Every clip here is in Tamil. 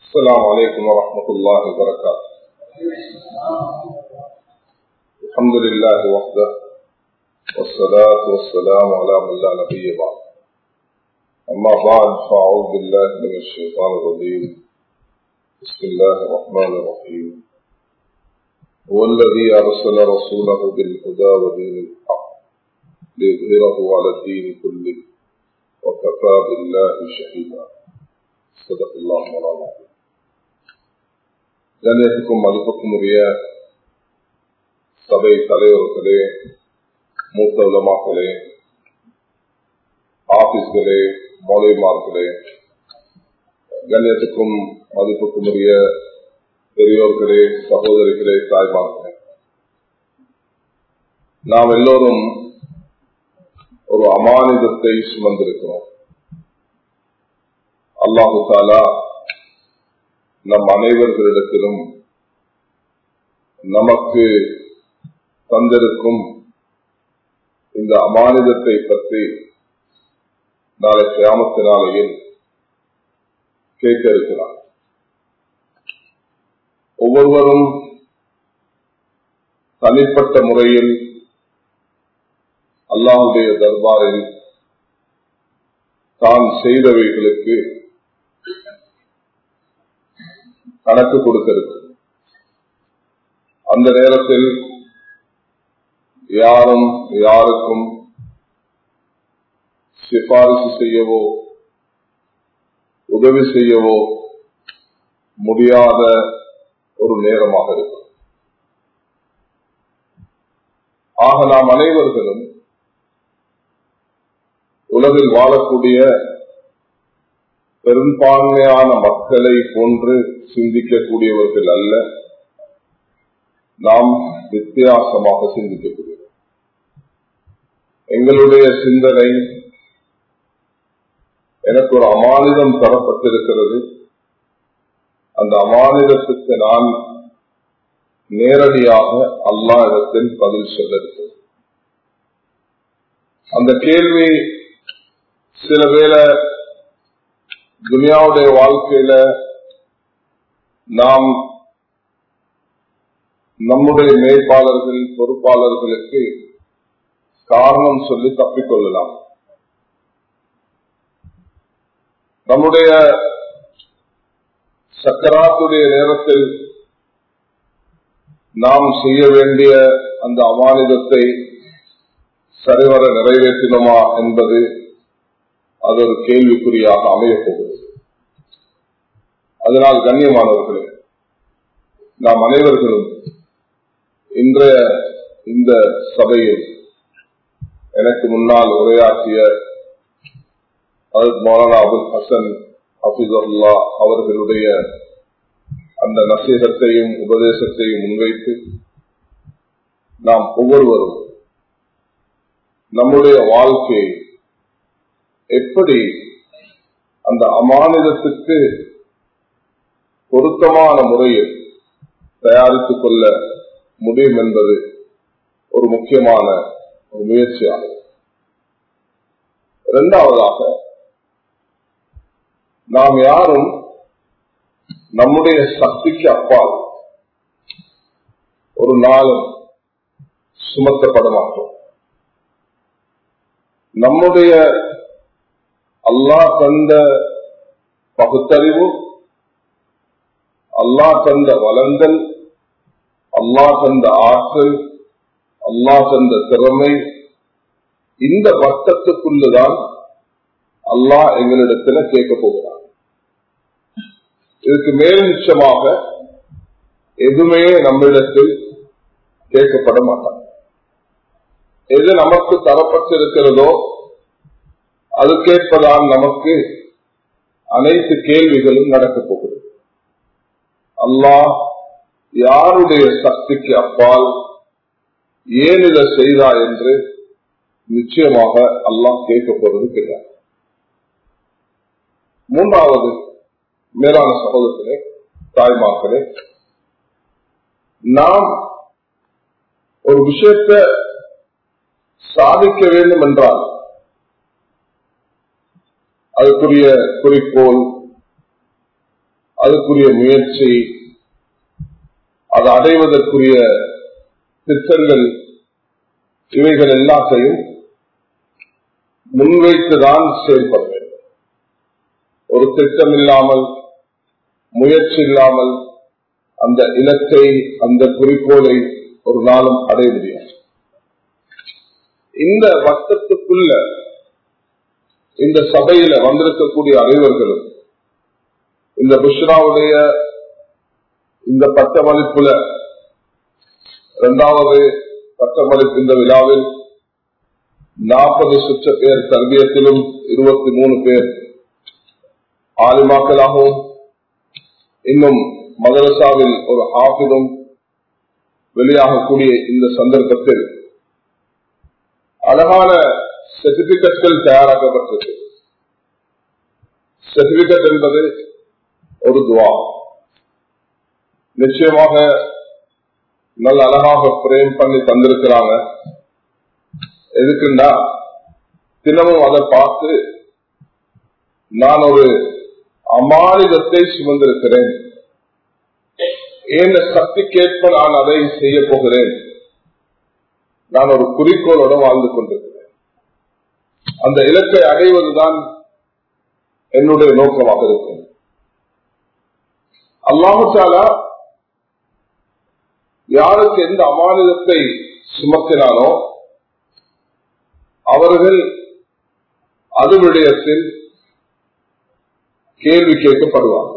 السلام عليكم ورحمة الله وبركاته الحمد لله وحده والصلاة والسلام على من لا نبي بعد أما بعد فأعوذ بالله من الشيطان الرجيم بسم الله الرحمن الرحيم هو الذي أرسل رسوله بالهدى ودين الحق ليظهره على الدين كله وكفى بالله شهيدا صدق الله مولانا கண்ணியத்துக்கும் மதிப்புக்கும் உரிய சபை தலைவர்களே மூத்த உலமாக்களே ஆபீஸ்களே மௌலிமார்களே கண்ணியத்துக்கும் மதிப்புக்கும் உரிய பெரியோர்களே சகோதரிகளே தாய்மார்களே நாம் எல்லோரும் ஒரு அமானிதத்தை சுமந்திருக்கிறோம் அல்லாஹு தாலா நம் அனைவர்களிடத்திலும் நமக்கு தந்திருக்கும் இந்த அமானிதத்தை பற்றி நாளை கிராமத்து நாளையில் கேட்க இருக்கிறார் ஒவ்வொருவரும் தனிப்பட்ட முறையில் அல்லாஹுடைய தர்பாரில் தான் செய்தவைகளுக்கு கணக்கு கொடுக்கிறது அந்த நேரத்தில் யாரும் யாருக்கும் சிபாரிசு செய்யவோ உதவி செய்யவோ முடியாத ஒரு நேரமாக இருக்கும் ஆக நாம் அனைவர்களும் உலகில் வாழக்கூடிய பெரும்பான்மையான மக்களை போன்று சிந்திக்கக்கூடியவர்கள் அல்ல நாம் வித்தியாசமாக சிந்திக்கக்கூடியவர் எங்களுடைய சிந்தனை எனக்கு ஒரு அமானிதம் தரப்பட்டிருக்கிறது அந்த அமானிதத்துக்கு நான் நேரடியாக அல்லா இடத்தில் பதில் சொல்ல இருக்கிறது அந்த கேள்வி சில வேளை துனியாவுடைய வாழ்க்கையில நாம் நம்முடைய மேற்பாளர்கள் பொறுப்பாளர்களுக்கு காரணம் சொல்லி தப்பிக்கொள்ளலாம் நம்முடைய சக்கராத்துடைய நேரத்தில் நாம் செய்ய வேண்டிய அந்த அமானிதத்தை சரிவர நிறைவேற்றினோமா என்பது அது ஒரு கேள்விக்குறியாக அமையப் போகிறது அதனால் கண்ணியமானவர்களே நாம் அனைவர்களும் இன்றைய இந்த சபையில் எனக்கு முன்னால் உரையாற்றிய மௌலானா அபுல் ஹசன் ஹபிதுல்லா அவர்களுடைய அந்த நசீகத்தையும் உபதேசத்தையும் முன்வைத்து நாம் ஒவ்வொருவரும் நம்முடைய வாழ்க்கையை எப்படி அந்த அமானிதத்துக்கு பொருத்தமான முறையில் தயாரித்துக் கொள்ள முடியும் என்பது ஒரு முக்கியமான ஒரு முயற்சியாகும் இரண்டாவதாக நாம் யாரும் நம்முடைய சக்திக்கு அப்பால் ஒரு நாளும் சுமத்தப்பட மாட்டோம் நம்முடைய அல்லா தந்த பகுத்தறிவு அல்லா தந்த வளங்கள் அல்லா தந்த ஆற்றல் அல்லா தந்த திறமை இந்த வட்டத்துக்குள்ளுதான் அல்லாஹ் எங்களிடத்துல கேட்க போகிறான் இதுக்கு மேல் நிச்சயமாக எதுவுமே நம்மிடத்தில் கேட்கப்பட மாட்டான் எது நமக்கு தரப்பட்டிருக்கிறதோ அது கேட்பதால் நமக்கு அனைத்து கேள்விகளும் நடக்கப் போகிறது அல்லாஹ் யாருடைய சக்திக்கு அப்பால் ஏன் இதை செய்தா என்று நிச்சயமாக அல்லாஹ் கேட்க போறது கிடையாது மூன்றாவது மேலான சகோதரத்திலே தாய்மார்களே நாம் ஒரு விஷயத்தை சாதிக்க வேண்டும் என்றால் அதுக்குரிய குறிக்கோள் அதுக்குரிய முயற்சி அதை அடைவதற்குரிய திட்டங்கள் இவைகள் எல்லாத்தையும் முன்வைத்துதான் செயல்பட வேண்டும் ஒரு திட்டம் இல்லாமல் முயற்சி இல்லாமல் அந்த இலக்கை அந்த குறிக்கோளை ஒரு நாளும் அடைய முடியாது இந்த வட்டத்துக்குள்ள இந்த சபையில வந்திருக்கக்கூடிய அனைவர்களும் இந்த புஷ்ராவுடைய இந்த பட்டமளிப்புல இரண்டாவது பட்டமளிப்பு இந்த விழாவில் நாற்பது சுற்ற பேர் கல்வியத்திலும் இருபத்தி மூணு பேர் ஆலிமாக்களாகவும் இன்னும் மதரசாவில் ஒரு ஆபிதும் வெளியாகக்கூடிய இந்த சந்தர்ப்பத்தில் அழகான சர்டிபிகேட்கள் தயாராக்கப்பட்டது சர்டிபிகேட் என்பது ஒரு துவா நிச்சயமாக நல்ல அழகாக பிரேம் பண்ணி தந்திருக்கிறாங்க எதுக்குண்டா தினமும் அதை பார்த்து நான் ஒரு அமானிதத்தை சுமந்திருக்கிறேன் ஏன் சக்திக்கேற்ப நான் அதை செய்ய போகிறேன் நான் ஒரு குறிக்கோளோட வாழ்ந்து கொண்டிருக்கிறேன் அந்த இலக்கை அடைவதுதான் என்னுடைய நோக்கமாக இருக்கும் அல்லாஹாலா யாருக்கு எந்த அமானிதத்தை சுமத்தினாலோ அவர்கள் அது விடயத்தில் கேள்வி கேட்கப்படுவார்கள்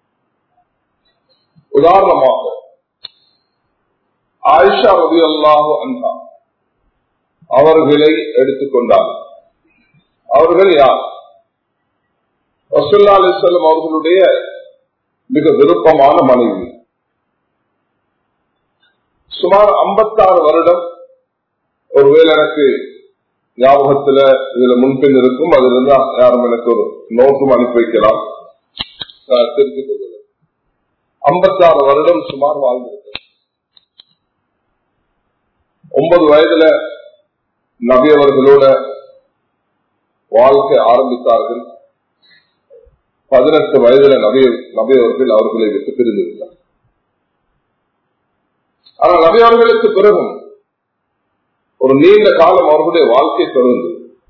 உதாரணமாக ஆயிஷா ரவி அல்லாஹு அன்ஹா அவர்களை எடுத்துக்கொண்டார் அவர்கள் யார் ரசுல்லா அலிசல்லம் அவர்களுடைய மிக விருப்பமான மனைவி சுமார் ஐம்பத்தாறு வருடம் ஒருவேளை எனக்கு ஞாபகத்துல இதுல முன்பின் இருக்கும் அதுல இருந்தா யாரும் எனக்கு ஒரு நோட்டும் அனுப்பி வைக்கலாம் தெரிந்து கொள்ளுங்கள் ஐம்பத்தாறு வருடம் சுமார் வாழ்ந்திருக்க ஒன்பது வயதுல நபி அவர்களோட வாழ்க்கை ஆரம்பித்தார்கள் பதினெட்டு வயதுல நபி நபி அவர்கள் அவர்களை விட்டு பிரிந்திருந்தார் ஆனால் நபி அவர்களுக்கு பிறகும் ஒரு நீண்ட காலம் அவர்களுடைய வாழ்க்கை தொடர்ந்து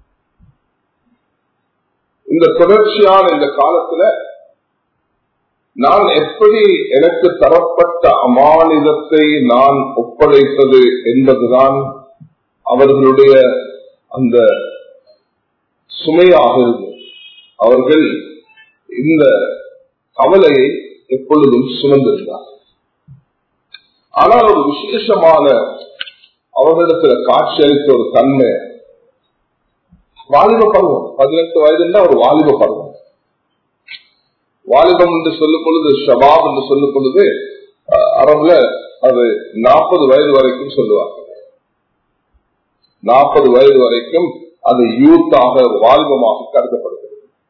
இந்த தொடர்ச்சியான இந்த காலத்துல நான் எப்படி எனக்கு தரப்பட்ட அமானிதத்தை நான் ஒப்படைத்தது என்பதுதான் அவர்களுடைய அந்த சுமையாக இருந்தது அவர்கள் இந்த கவலையை எப்பொழுதும் சுமந்திருந்தார் ஆனால் ஒரு விசேஷமான அவர்களிடத்துல காட்சி அளித்த ஒரு தன்மை வாலிப பருவம் பதினெட்டு வயதுல ஒரு வாலிப பருவம் வாலிபம் என்று சொல்லும் பொழுது ஷபாப் என்று சொல்லும் பொழுது அரபுல அது நாற்பது வயது வரைக்கும் சொல்லுவாங்க நாற்பது வயது வரைக்கும் அது யூத்தாக வாலிபமாக கருதப்படுகிறது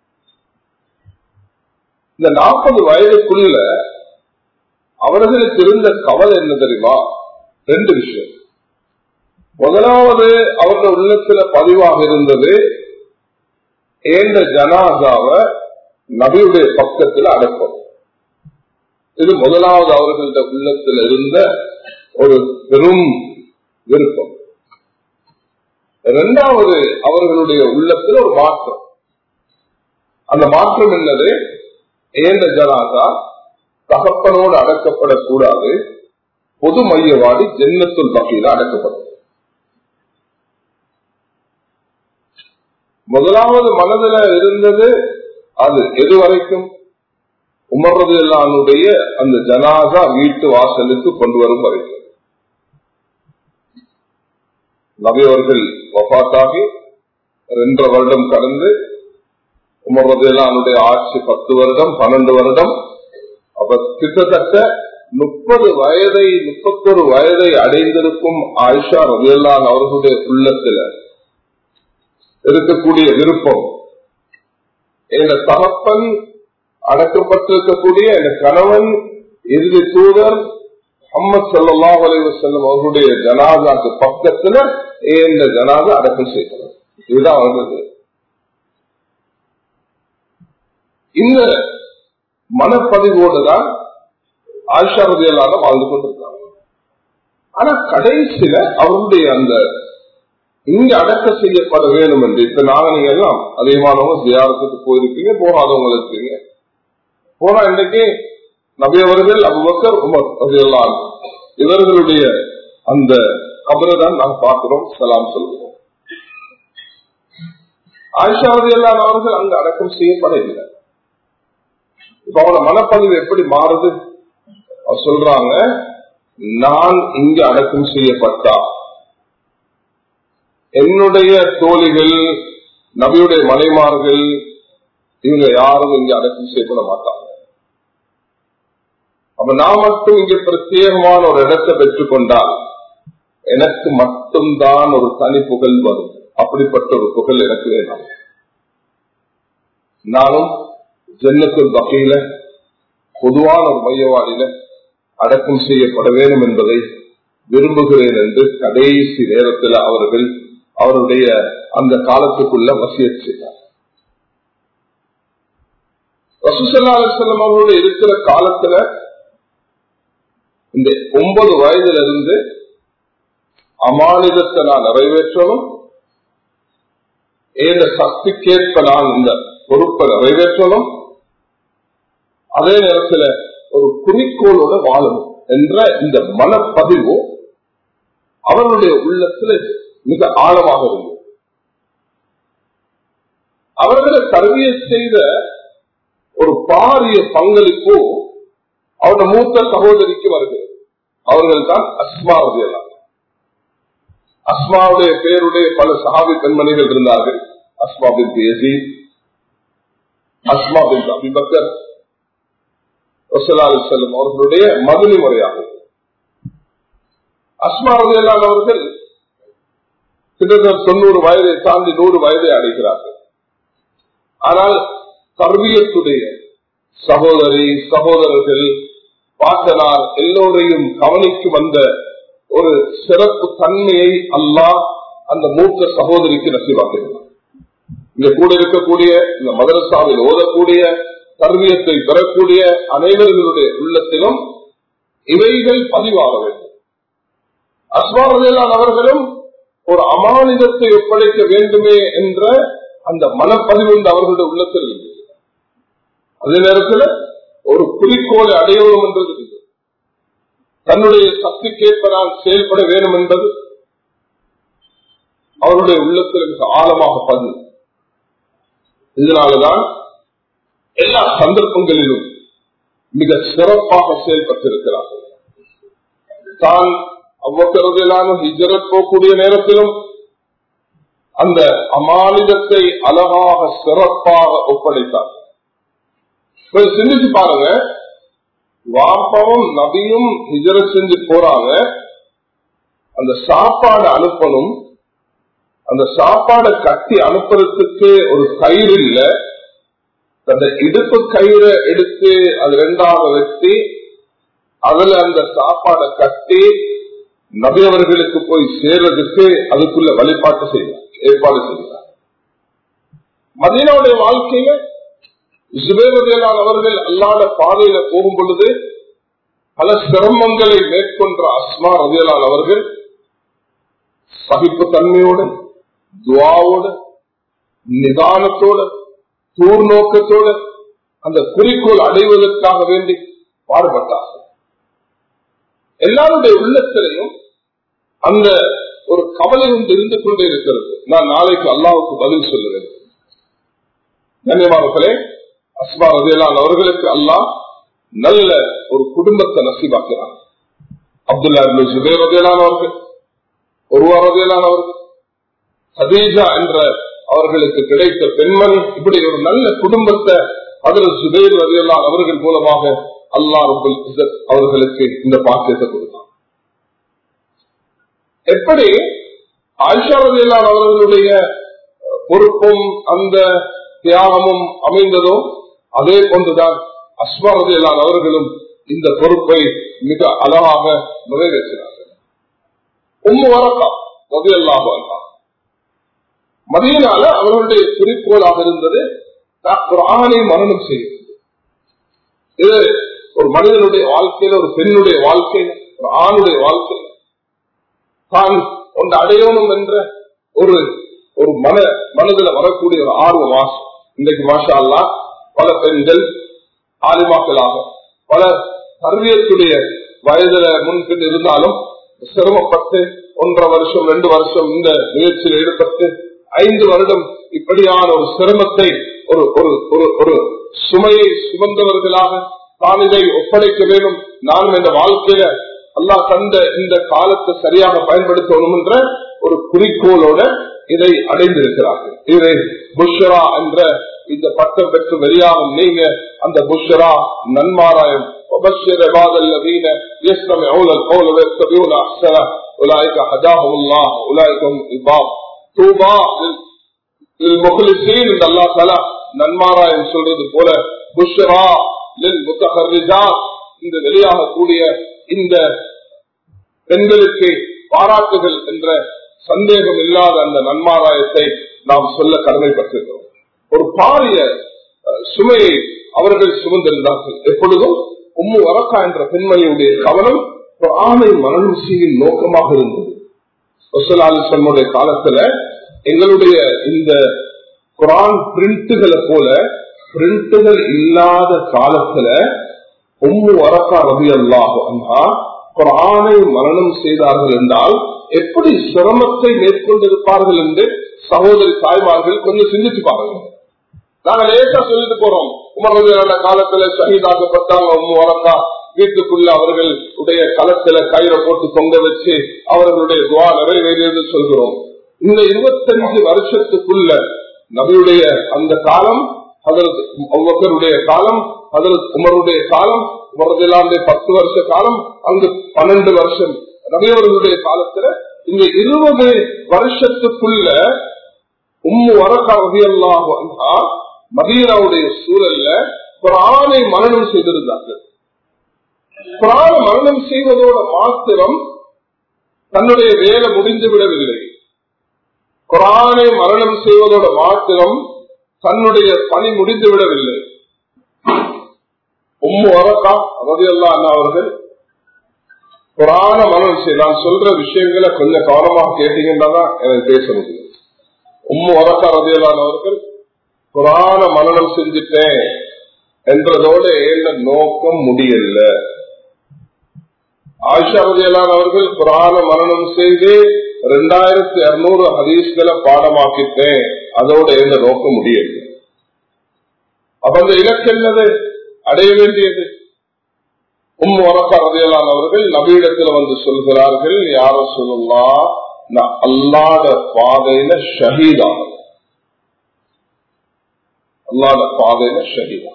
இந்த நாற்பது வயதுக்குள்ள அவர்களுக்கு இருந்த கவலை என்ன தெரியுமா ரெண்டு விஷயம் முதலாவது அவர்கள் உள்ளத்துல பதிவாக இருந்தது ஏந்த ஜனாதாவை நபியுடைய பக்கத்தில் அடக்கும் இது முதலாவது அவர்கள உள்ளத்தில் இருந்த ஒரு பெரும் விருப்பம் இரண்டாவது அவர்களுடைய உள்ளத்தில் ஒரு மாற்றம் அந்த மாற்றம் என்னது ஏந்த ஜனாதா தகப்பனோடு அடக்கப்படக்கூடாது பொது மையவாடி ஜென்னத்துல் பகையில அடக்கப்பட்டது முதலாவது மனதில் இருந்தது அது எது வரைக்கும் உமர்றது எல்லானுடைய அந்த ஜனாதா வீட்டு வாசலுக்கு கொண்டு வரும் வரைக்கும் நபி அவர்கள் வபாத்தாகி ரெண்டரை வருடம் கடந்து உமர்றது எல்லானுடைய ஆட்சி பத்து வருடம் பன்னெண்டு வருடம் அப்ப கிட்டத்தட்ட முப்பது வயதை முப்பத்தொரு வயதை அடைந்திருக்கும் ஆயிஷா ரவியல்லான் அவர்களுடைய உள்ளத்துல இருக்கக்கூடிய விருப்பம் எங்க தகப்பன் அடக்கப்பட்டிருக்கக்கூடிய என் கணவன் இறுதி தூதர் முகமது சல்லா அலைவ செல்லும் அவர்களுடைய ஜனாதாக்கு பக்கத்துல இந்த ஜனாதா அடக்கம் செய்யணும் இதுதான் அவர்களுக்கு இந்த மனப்பதிவோடு தான் ஆயிஷா ரதியல்லாத வாழ்ந்து கொண்டிருக்காங்க ஆனா கடைசியில அவருடைய அந்த இங்க அடக்க செய்யப்பட வேணும் என்று இப்ப நாங்க நீங்க எல்லாம் அதிகமானவங்க ஜியாரத்துக்கு போயிருப்பீங்க போகாதவங்க இருக்கீங்க போனா இன்னைக்கு நபியவர்கள் அபுபக்கர் உமர் அதெல்லாம் இவர்களுடைய அந்த கபரை தான் நாங்கள் பார்க்கிறோம் சலாம் சொல்கிறோம் ஆயிஷாவது எல்லாம் அவர்கள் அங்கு அடக்கம் செய்யப்படவில்லை இப்ப அவனோட மனப்பதிவு எப்படி மாறுது அவர் சொல்றாங்க நான் இங்கு அடக்கம் செய்யப்பட்டா என்னுடைய தோழிகள் நபியுடைய மனைமார்கள் இவங்க யாரும் இங்க அடக்கம் செய்யப்பட மாட்டாங்க அப்ப நான் மட்டும் இங்க பிரத்யேகமான ஒரு இடத்தை பெற்றுக்கொண்டால் எனக்கு மட்டும்தான் ஒரு தனி புகழ் வரும் அப்படிப்பட்ட ஒரு புகழ் எனக்கு வேணும் நானும் ஜன்னத்துல் வகையில பொதுவான ஒரு மையவாடியில அடக்கம் செய்யப்பட வேண்டும் என்பதை விரும்புகிறேன் என்று கடைசி நேரத்தில் அவர்கள் அவருடைய அந்த காலத்துக்குள்ள வசிய செய்தார் ரசூசல்லா அலிசல்லம் அவர்களுடைய இருக்கிற காலத்துல இந்த ஒன்பது வயதுல இருந்து அமானிதத்தை நான் நிறைவேற்றணும் ஏந்த சக்திக்கேற்ப நான் இந்த பொறுப்பை நிறைவேற்றணும் அதே நேரத்தில் ஒரு குறிக்கோளோட வாழணும் என்ற இந்த மனப்பதிவு அவர்களுடைய உள்ளத்தில் மிக ஆழமாக இருந்தது அவர்களை கருவிய செய்த ஒரு பாரிய பங்களிப்பு அவருடைய மூத்த சகோதரிக்கு வருகிறது அவர்கள் தான் அஸ்மா ரதியெல்லாம் அஸ்மாவுடைய பேருடைய பல சஹாபி பெண்மணிகள் இருந்தார்கள் அஸ்மா பின் யசீத் அஸ்மா பின் அபிபக்கர் செல்லும் அவர்களுடைய மதுரை முறையாகும் அஸ்மா ரதியெல்லாம் அவர்கள் கிட்டத்தட்ட தொண்ணூறு வயதை தாண்டி நூறு வயதை அடைகிறார்கள் ஆனால் கர்வியத்துடைய சகோதரி சகோதரர்கள் பாட்டனார் எல்லோரையும் கவனிக்கு வந்த ஒரு சிறப்பு தன்மையை அல்லாஹ் அந்த மூத்த சகோதரிக்கு நசிவாக்கிறார் இங்க கூட இருக்கக்கூடிய இந்த மதரசாவில் ஓதக்கூடிய கர்வியத்தை பெறக்கூடிய அனைவர்களுடைய உள்ளத்திலும் இவைகள் பதிவாக வேண்டும் அஸ்வாரதேலான் அவர்களும் ஒரு அமானிதத்தை ஒப்படைக்க வேண்டுமே என்ற அந்த மனப்பதிவு அவர்களுடைய உள்ளத்தில் இருந்தது அதே நேரத்தில் ஒரு குறிக்கோளை அடையணும் என்றது தன்னுடைய சக்திக்கேற்ப நான் செயல்பட வேண்டும் என்பது அவருடைய உள்ளத்தில் மிக ஆழமாக பதிவு இதனாலதான் எல்லா சந்தர்ப்பங்களிலும் மிக சிறப்பாக செயல்பட்டிருக்கிறார்கள் தான் அவ்வளவு ஹிஜரத் போகக்கூடிய நேரத்திலும் அந்த அமானிதத்தை அழகாக சிறப்பாக ஒப்படைத்தார் சிந்திச்சு பாருங்க வாப்பவும் நபியும் ஹிஜரத் செஞ்சு போறாங்க அந்த சாப்பாடு அனுப்பணும் அந்த சாப்பாடை கட்டி அனுப்புறதுக்கு ஒரு கயிறு இல்ல அந்த இடுப்பு கயிறை எடுத்து அது ரெண்டாக வெட்டி அதுல அந்த சாப்பாடை கட்டி நபி அவர்களுக்கு போய் சேர்றதுக்கு அதுக்குள்ள வழிபாட்டு செய்வார் ஏற்பாடு செய்கிறார் மதீனாவுடைய வாழ்க்கையில சுபேரதையிலான அவர்கள் அல்லாத பாதையில போகும் பொழுது பல சிரமங்களை மேற்கொன்ற அஸ்மா ரதியலான் அவர்கள் சகிப்பு தன்மையோடு துவாவோடு நிதானத்தோடு தூர்நோக்கத்தோடு அந்த குறிக்கோள் அடைவதற்காக வேண்டி பாடுபட்டார்கள் எல்லாருடைய உள்ளத்திலையும் அந்த ஒரு கவலை ஒன்று இருந்து கொண்டே இருக்கிறது நான் நாளைக்கு அல்லாவுக்கு பதில் சொல்லுவேன் கண்ணியமானே அஸ்மா ரதியலான் அவர்களுக்கு அல்லாஹ் நல்ல ஒரு குடும்பத்தை நசீவாக்கிறார் அப்துல்லா சுபேர் ரதியலான் அவர்கள் ஒருவா ரதியலான் அவர்கள் ஹதீஜா என்ற அவர்களுக்கு கிடைத்த பெண்மணி இப்படி ஒரு நல்ல குடும்பத்தை அதில் சுபேர் ரதியலான் அவர்கள் மூலமாக அல்லா ரபுல் அவர்களுக்கு இந்த பாக்கியத்தை கொடுத்தார் எப்படி ஆயிஷா ரதியலான் அவர்களுடைய பொறுப்பும் அந்த தியாகமும் அமைந்ததோ அதே போன்றுதான் அஸ்மா ரதியலான் அவர்களும் இந்த பொறுப்பை மிக அழகாக நிறைவேற்றினார்கள் உம்மு வரக்கா ரதியல்லாக மதியனால அவர்களுடைய குறிக்கோளாக இருந்தது குரானை மரணம் செய்யும் இது ஒரு மனிதனுடைய வாழ்க்கையில ஒரு பெண்ணுடைய வாழ்க்கையில ஒரு ஆணுடைய வாழ்க்கையில தான் ஒன்று அடையணும் என்ற ஒரு ஒரு மன மனதில் வரக்கூடிய ஒரு ஆர்வ மாசம் இன்றைக்கு மாஷா அல்லா பல பெண்கள் ஆலிமாக்களாக பல அறிவியத்துடைய வயதுல முன்பின் இருந்தாலும் சிரமப்பட்டு ஒன்றரை வருஷம் ரெண்டு வருஷம் இந்த முயற்சியில் ஈடுபட்டு ஐந்து வருடம் இப்படியான ஒரு சிரமத்தை ஒரு ஒரு ஒரு ஒரு சுமையை சுமந்தவர்களாக தான் இதை ஒப்படைக்க வேண்டும் நானும் இந்த வாழ்க்கையில அல்லாஹ் தந்த இந்த காலத்தை சரியாக பயன்படுத்தணும் என்ற ஒரு குறிக்கோளோட இதை அடைந்திருக்கிறார்கள் இதை புஷ்ரா என்ற இந்த பட்டம் பெற்று வெளியாகும் நீங்க அந்த புஷ்ரா நன்மாராயம் وبشر عباد الذين يستمعون القول ويتبعون احسنه اولئك هداهم الله اولئك هم الباب طوبى للمخلصين இந்த அல்லாஹ் தஆலா நன்மாராயம் சொல்றது போல புஷ்ரா للمتخرجات இந்த வெளியாகக்கூடிய இந்த பெண்களுக்கு பாராட்டுகள் என்ற சந்தேகம் இல்லாத அந்த நன்மாராயத்தை நாம் சொல்ல கடமைப்பட்டிருக்கிறோம் ஒரு பாரிய சுமையை அவர்கள் சுமந்திருந்தார்கள் எப்பொழுதும் உம்மு வரக்கா என்ற பெண்மணியுடைய கவனம் ஆணை மரணம் செய்யும் நோக்கமாக இருந்தது சொன்னுடைய காலத்துல எங்களுடைய இந்த குரான் பிரிண்ட்டுகளை போல பிரிண்ட்டுகள் இல்லாத காலத்துல உம்மு வரக்கா ரவி அல்லாஹா குரானை மரணம் செய்தார்கள் என்றால் எப்படி சிரமத்தை மேற்கொண்டிருப்பார்கள் என்று சகோதரி தாய்மார்கள் கொஞ்சம் சிந்திச்சு பாருங்க நாங்க லேசா சொல்லிட்டு போறோம் உமரது காலத்துல சகிதாக்கப்பட்டாங்க உம்மு வரக்கா வீட்டுக்குள்ள அவர்கள் உடைய களத்துல கயிறை போட்டு தொங்க வச்சு அவர்களுடைய துவா நிறைவேறியது சொல்கிறோம் இந்த இருபத்தஞ்சு வருஷத்துக்குள்ள நபியுடைய அந்த காலம் அதற்கு காலம் அதற்கு உமருடைய காலம் உமரதிலாந்த பத்து வருஷ காலம் அங்கு பன்னெண்டு வருஷம் நபியவர்களுடைய காலத்துல இந்த இருபது வருஷத்துக்குள்ள உம்மு வரக்கா ரவியல்லாஹா மதீனாவுடைய சூழல்ல குரானை மரணம் செய்திருந்தார்கள் குரான மரணம் செய்வதோட மாத்திரம் தன்னுடைய வேலை முடிந்து விடவில்லை குரானை மரணம் செய்வதோட மாத்திரம் தன்னுடைய பணி முடிந்து விடவில்லை உம்மு வரக்கா ரவியல்லா அண்ணா அவர்கள் குரான மரணம் செய்ய நான் சொல்ற விஷயங்களை கொஞ்சம் கவனமாக கேட்டீங்கன்னா தான் எனக்கு பேச முடியும் உம்மு வரக்கா ரவியல்லான் அவர்கள் குரான மரணம் செஞ்சுட்டேன் என்றதோட ஏந்த நோக்கம் முடியல ஆயிஷா ரதியலான் அவர்கள் குரான மரணம் செய்து ரெண்டாயிரத்தி இருநூறு ஹதீஸ்களை பாடமாக்கிட்டேன் அதோட எந்த நோக்கம் முடியல அப்ப அந்த இலக்கு என்னது அடைய வேண்டியது உம் வரக்கா ரதியலான் அவர்கள் நபீடத்துல வந்து சொல்கிறார்கள் யார சொல்லலாம் நான் அல்லாத பாதையில ஷஹீதான அல்லாத பாதையில ஷஹீதா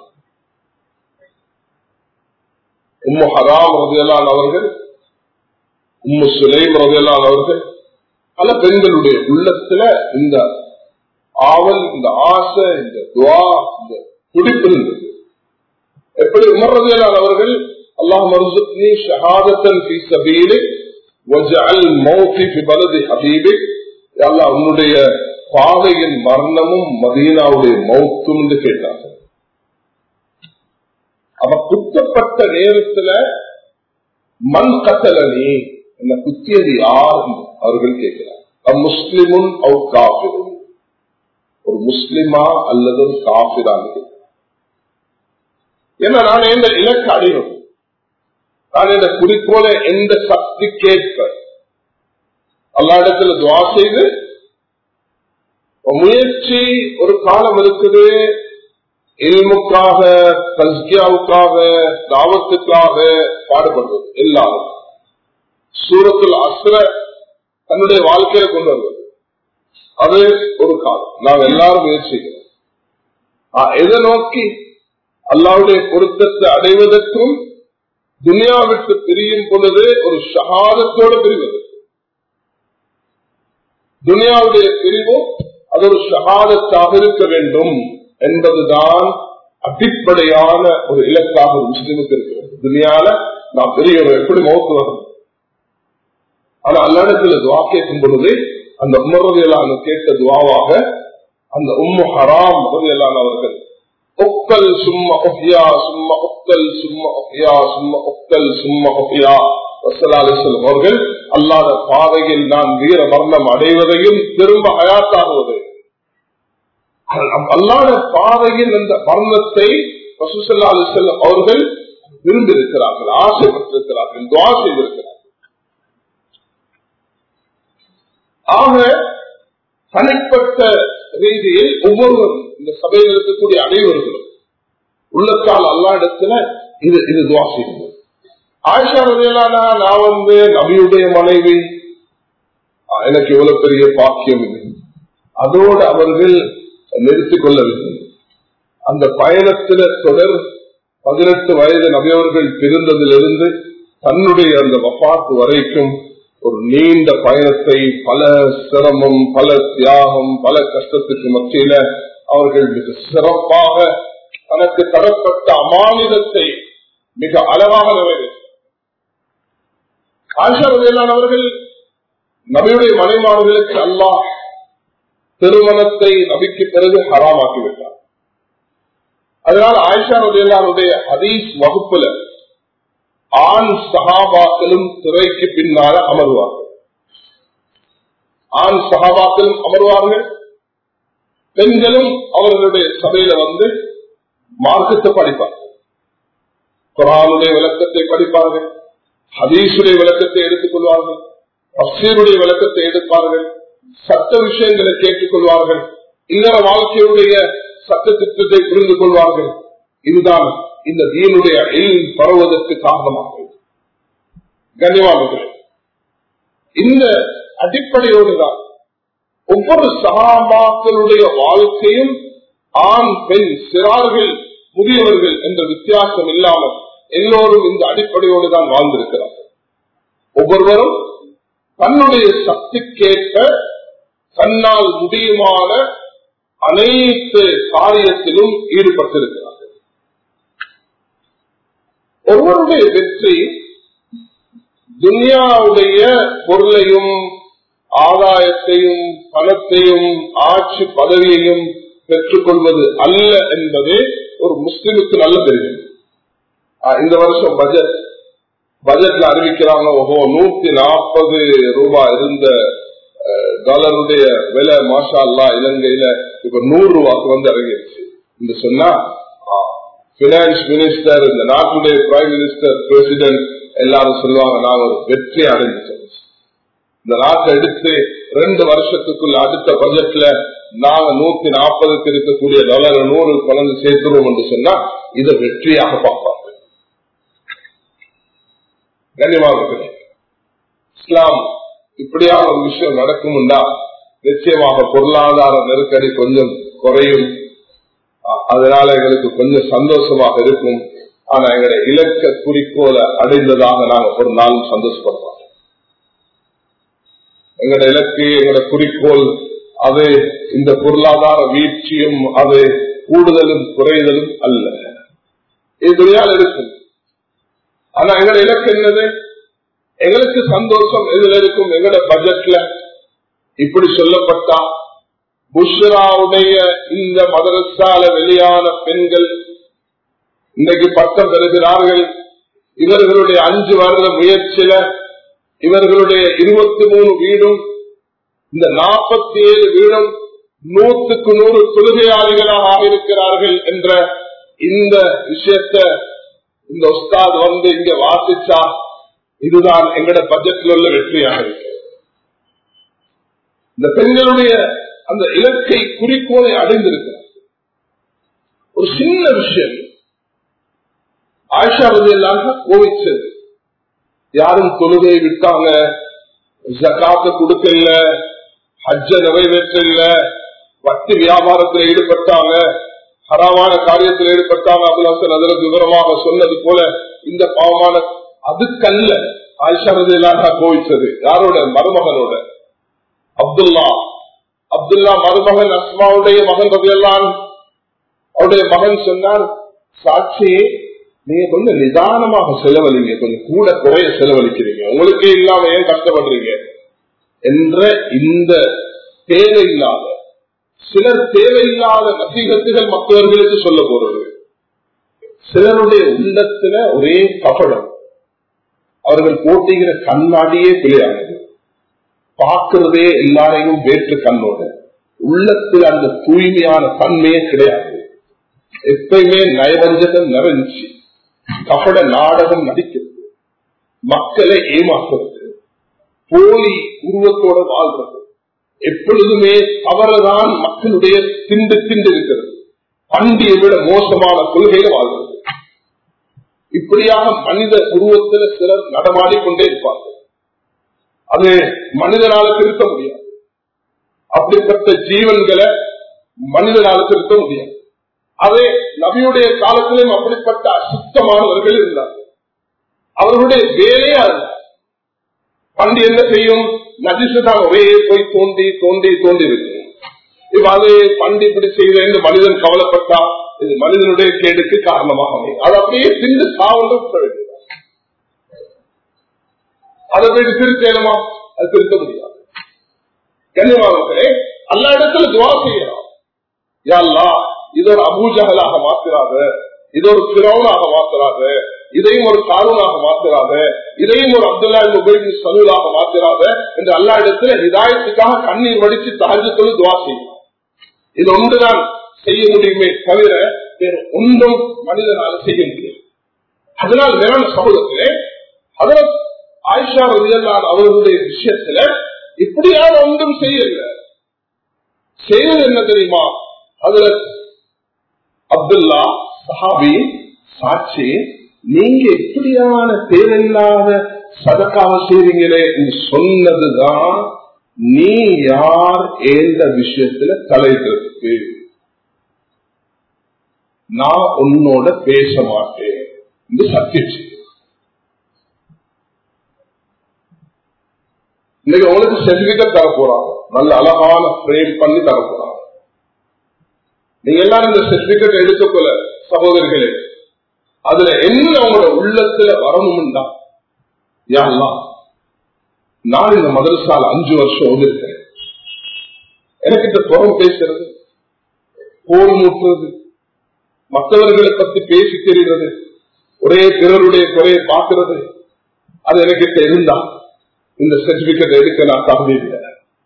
உம்மு ஹராம் ரதியலான் அவர்கள் உம்மு சுலைம் ரதியலான் அவர்கள் பல பெண்களுடைய உள்ளத்துல இந்த ஆவல் இந்த ஆசை இந்த துவா இந்த துடிப்பு இருந்தது எப்படி உமர் ரதியலான் அவர்கள் அல்லாஹ் மருசுக்னி ஷஹாதத்தன் ஃபி சபீலிக் وجعل موتي في بلد حبيبك அல்லாஹ் உன்னுடைய பாதையின் மரணமும் மதீனாவுடைய மௌத்தும் என்று கேட்டார்கள் அவ குத்தப்பட்ட நேரத்துல மண் கத்தலனி என்ன குத்தியது யார் அவர்கள் கேட்கிறார் முஸ்லிமுன் அவர் காபிரும் ஒரு முஸ்லிமா அல்லது ஒரு காபிரான் ஏன்னா நான் எந்த இலக்கு அடையணும் நான் இந்த குறிக்கோளை எந்த சக்தி கேட்ப அல்லா இடத்துல துவா செய்து முயற்சி ஒரு காலம் இருக்குது இல்முக்காக தஸ்கியாவுக்காக தாவத்துக்காக பாடுபடுவது எல்லாரும் சூரத்தில் அசுர தன்னுடைய வாழ்க்கையில கொண்டு வருவது அது ஒரு காலம் நாம் எல்லாரும் முயற்சிக்கிறோம் எதை நோக்கி அல்லாவுடைய பொருத்தத்தை அடைவதற்கும் துனியாவிற்கு பிரியும் பொழுது ஒரு ஷஹாதத்தோடு பிரிவது துனியாவுடைய பிரிவும் அது ஒரு ஷஹாதத்தாக இருக்க வேண்டும் என்பதுதான் அடிப்படையான ஒரு இலக்காக ஒரு முஸ்லிமுக்கு இருக்கிறது துனியால நான் பெரிய எப்படி மௌத்து வரும் ஆனா அல்லடத்துல துவா கேட்கும் பொழுது அந்த உமரவியலான கேட்ட துவாவாக அந்த உம்மு ஹராம் ரவியலான அவர்கள் ஒக்கல் சும்மா ஒஹ்யா சும்மா ஒக்கல் சும்மா ஒக்கையா சும்மா ஒக்கல் சும்மா ஒக்கையா அவர்கள் அல்லாத பாதையில் நான் வீர மரணம் அடைவதையும் திரும்ப அயாத்தாகுவதையும் அல்லாத பாதையில் அந்த மரணத்தை ரசூசல்லா அலிசல்லம் அவர்கள் விரும்பியிருக்கிறார்கள் ஆசைப்பட்டிருக்கிறார்கள் துவா செய்திருக்கிறார்கள் ஆக தனிப்பட்ட ரீதியில் ஒவ்வொருவரும் இந்த சபையில் இருக்கக்கூடிய அனைவர்களும் உள்ளத்தால் அல்லா இடத்துல இது இது துவா செய்யுங்கள் ஆயிஷா ரவியலானா நான் வந்து நபியுடைய மனைவி எனக்கு எவ்வளவு பெரிய பாக்கியம் இது அதோடு அவர்கள் நிறுத்திக் கொள்ளவில்லை அந்த பயணத்தில தொடர் பதினெட்டு வயது நபியவர்கள் பிரிந்ததிலிருந்து தன்னுடைய அந்த வப்பாத்து வரைக்கும் ஒரு நீண்ட பயணத்தை பல சிரமம் பல தியாகம் பல கஷ்டத்துக்கு மத்தியில அவர்கள் மிக சிறப்பாக தனக்கு தரப்பட்ட அமானிதத்தை மிக அழகாக நிறைவேற்ற ஆஷா அவர்கள் நபியுடைய மனைமார்களுக்கு அல்லாஹ் திருமணத்தை நபிக்கு பிறகு ஹராமாக்கிவிட்டார் அதனால் ஆயிஷா ரதியல்லாருடைய ஹதீஸ் வகுப்புல ஆண் சகாபாக்களும் திரைக்கு பின்னால அமர்வார்கள் ஆண் சகாபாக்களும் அமர்வார்கள் பெண்களும் அவர்களுடைய சபையில வந்து மார்க்கத்தை படிப்பார்கள் குரானுடைய விளக்கத்தை படிப்பார்கள் ஹதீசுடைய விளக்கத்தை எடுத்துக் கொள்வார்கள் அப்சீருடைய விளக்கத்தை எடுப்பார்கள் சட்ட விஷயங்களை கேட்டுக் கொள்வார்கள் இல்லற வாழ்க்கையுடைய சட்ட திட்டத்தை புரிந்து கொள்வார்கள் இதுதான் இந்த தீனுடைய எல் பரவுவதற்கு காரணமாகும் கண்ணியமானவர்கள் இந்த அடிப்படையோடுதான் ஒவ்வொரு சகாபாக்களுடைய வாழ்க்கையும் ஆண் பெண் சிறார்கள் முதியவர்கள் என்ற வித்தியாசம் இல்லாமல் எல்லோரும் இந்த அடிப்படையோடு தான் வாழ்ந்திருக்கிறார்கள் ஒவ்வொருவரும் தன்னுடைய சக்திக்கேற்ப தன்னால் முடியுமான அனைத்து காரியத்திலும் ஈடுபட்டிருக்கிறார்கள் ஒருவருடைய வெற்றி துனியாவுடைய பொருளையும் ஆதாயத்தையும் பணத்தையும் ஆட்சி பதவியையும் பெற்றுக்கொள்வது அல்ல என்பதே ஒரு முஸ்லிமுக்கு நல்ல தெரியும் இந்த வருஷம் பட்ஜெட் பட்ஜெட்ல அறிவிக்கிறாங்க ஓஹோ நூத்தி நாற்பது ரூபாய் இருந்த டாலருடைய விலை மாஷா அல்லா இலங்கையில இப்ப நூறு ரூபாய்க்கு வந்து இறங்கிடுச்சு என்று சொன்னா பினான்ஸ் மினிஸ்டர் இந்த நாட்டுடைய பிரைம் மினிஸ்டர் பிரசிடென்ட் எல்லாரும் சொல்லுவாங்க நாங்க ஒரு வெற்றி அடைஞ்சிட்டோம் இந்த நாட்டை எடுத்து ரெண்டு வருஷத்துக்குள்ள அடுத்த பட்ஜெட்ல நாங்க நூத்தி நாற்பதுக்கு இருக்கக்கூடிய டாலர் நூறு கலந்து சேர்த்துருவோம் என்று சொன்னா இதை வெற்றியாக பார்ப்பாங்க கண்ணியமாக இஸ்லாம் இப்படியான ஒரு விஷயம் நடக்கும்னா நிச்சயமாக பொருளாதார நெருக்கடி கொஞ்சம் குறையும் அதனால எங்களுக்கு கொஞ்சம் சந்தோஷமாக இருக்கும் ஆனா எங்களுடைய இலக்க குறிக்கோளை அடைந்ததாக நாங்க ஒரு நாளும் சந்தோஷப்படுறோம் எங்களோட இலக்கு எங்களோட குறிக்கோள் அது இந்த பொருளாதார வீழ்ச்சியும் அது கூடுதலும் குறைதலும் அல்ல இது துணியால் இருக்கும் ஆனா எங்களோட இலக்கு என்னது எங்களுக்கு சந்தோஷம் எதுல இருக்கும் எங்களோட பட்ஜெட்ல இப்படி சொல்லப்பட்டா புஷ்ராவுடைய இந்த மதரசால வெளியான பெண்கள் இன்றைக்கு பட்டம் பெறுகிறார்கள் இவர்களுடைய அஞ்சு வருட முயற்சியில இவர்களுடைய இருபத்தி மூணு வீடும் இந்த நாற்பத்தி ஏழு வீடும் நூற்றுக்கு நூறு தொழுகையாளிகளாக ஆகியிருக்கிறார்கள் என்ற இந்த விஷயத்த இந்த உஸ்தாத் வந்து இங்க வாசிச்சா இதுதான் எங்கட பட்ஜெட்ல உள்ள வெற்றியாக இருக்கு இந்த பெண்களுடைய அந்த இலக்கை குறிக்கோளை அடைந்திருக்கிறார் ஒரு சின்ன விஷயம் ஆயிஷா வந்து எல்லாம் கோவிச்சது யாரும் தொழுகையை விட்டாங்க ஜக்காத்த கொடுக்கல ஹஜ்ஜ நிறைவேற்றல வட்டி வியாபாரத்தில் ஈடுபட்டாங்க ஹராமான காரியத்தில் ஈடுபட்டாங்க அபுலாசன் அதில் விவரமாக சொன்னது போல இந்த பாவமான அதுக்கல்ல ஆயிஷா ரதி கோவிச்சது யாரோட மருமகனோட அப்துல்லா அப்துல்லா மருமகன் அஸ்மாவுடைய மகன் ரவியல்லான் அவருடைய மகன் சொன்னார் சாட்சி நீங்க கொஞ்சம் நிதானமாக செலவழிங்க கொஞ்சம் கூட குறைய செலவழிக்கிறீங்க உங்களுக்கே இல்லாம ஏன் கஷ்டப்படுறீங்க என்ற இந்த தேவையில்லாத சிலர் தேவையில்லாத நசீகத்துகள் மற்றவர்களுக்கு சொல்ல போறது சிலருடைய உள்ளத்துல ஒரே கபடம் அவர்கள் போட்டிக்கிற கண்ணாடியே பிழையானது பார்க்கிறதே எல்லாரையும் வேற்று கண்ணோட உள்ளத்தில் அந்த தூய்மையான தன்மையே கிடையாது எப்பயுமே நயவஞ்சகம் நிறைஞ்சி கபட நாடகம் நடிக்கிறது மக்களை ஏமாற்றுறது போலி உருவத்தோட வாழ்றது எப்பொழுதுமே தவறுதான் மக்களுடைய திண்டு திண்டு இருக்கிறது பண்டியை விட மோசமான கொள்கையில வாழ்றது இப்படியாக மனித உருவத்தில் சிலர் நடமாடிக்கொண்டே இருப்பார்கள் அது மனிதனால திருத்த முடியாது அப்படிப்பட்ட ஜீவன்களை மனிதனால திருத்த முடியாது அதே நபியுடைய காலத்திலும் அப்படிப்பட்ட அசுத்தமானவர்கள் இருந்தார்கள் அவர்களுடைய வேலையா இருந்தார் பண்டி என்ன செய்யும் நதிசுதான் ஒரே போய் தோண்டி தோண்டி தோண்டி இருக்கு இப்ப அது பண்டி இப்படி செய்த இந்த மனிதன் கவலைப்பட்டா இது மனிதனுடைய கேடுக்கு காரணமாக அமையும் அது அப்படியே திண்டு சாவண்டு அதை போய் திருத்தேனுமா அது திருத்த முடியாது கண்ணியமானவர்களே எல்லா இடத்துல துவா செய்யலாம் யாழ்லா இது ஒரு அபூஜகலாக மாத்திராத இது ஒரு பிறவனாக மாத்திராத இதையும் ஒரு காரூனாக மாத்திராத இதையும் ஒரு அப்துல்லா உபயோகி சலூலாக மாத்திராத என்று எல்லா இடத்துல இதாயத்துக்காக கண்ணீர் வடிச்சு தாழ்ந்து சொல்லி துவா செய்யலாம் இது ஒன்றுதான் செய்ய முடியுமே தவிர வேறு ஒன்றும் மனிதனால் செய்ய முடியும் அதனால் மேலான சமூகத்திலே அதில் ஆயிஷா ரவியல்லான் அவர்களுடைய விஷயத்துல இப்படியான ஒன்றும் செய்யல செய்வது என்ன தெரியுமா அதுல அப்துல்லா சஹாபி சாட்சி நீங்க இப்படியான தேவையில்லாத சதக்காக செய்றீங்களே சொன்னதுதான் நீ யார் எந்த விஷயத்துல தலைக்கிறதுக்கு நான் உன்னோட பேச மாட்டேன் என்று சத்திச்சு இன்னைக்கு உங்களுக்கு சர்டிபிகேட் தர போறாங்க நல்ல அழகான ஃப்ரேம் பண்ணி தர போறாங்க நீங்க எல்லாரும் இந்த சர்டிபிகேட் எடுத்துக்கொள்ள சகோதரிகளே அதுல என்ன உங்களோட உள்ளத்துல வரணும்டா யாரெல்லாம் நான் இந்த மதரசால அஞ்சு வருஷம் ஓடிருக்கேன் எனக்கு இந்த புறம் பேசுறது போர் மூட்டுறது மற்றவர்களை பத்தி பேசி தெரிகிறது ஒரே பிறருடைய குறையை பார்க்கிறது அது எனக்கு இருந்தா இந்த சர்டிபிகேட் எடுக்க நான் தகுதி இல்லை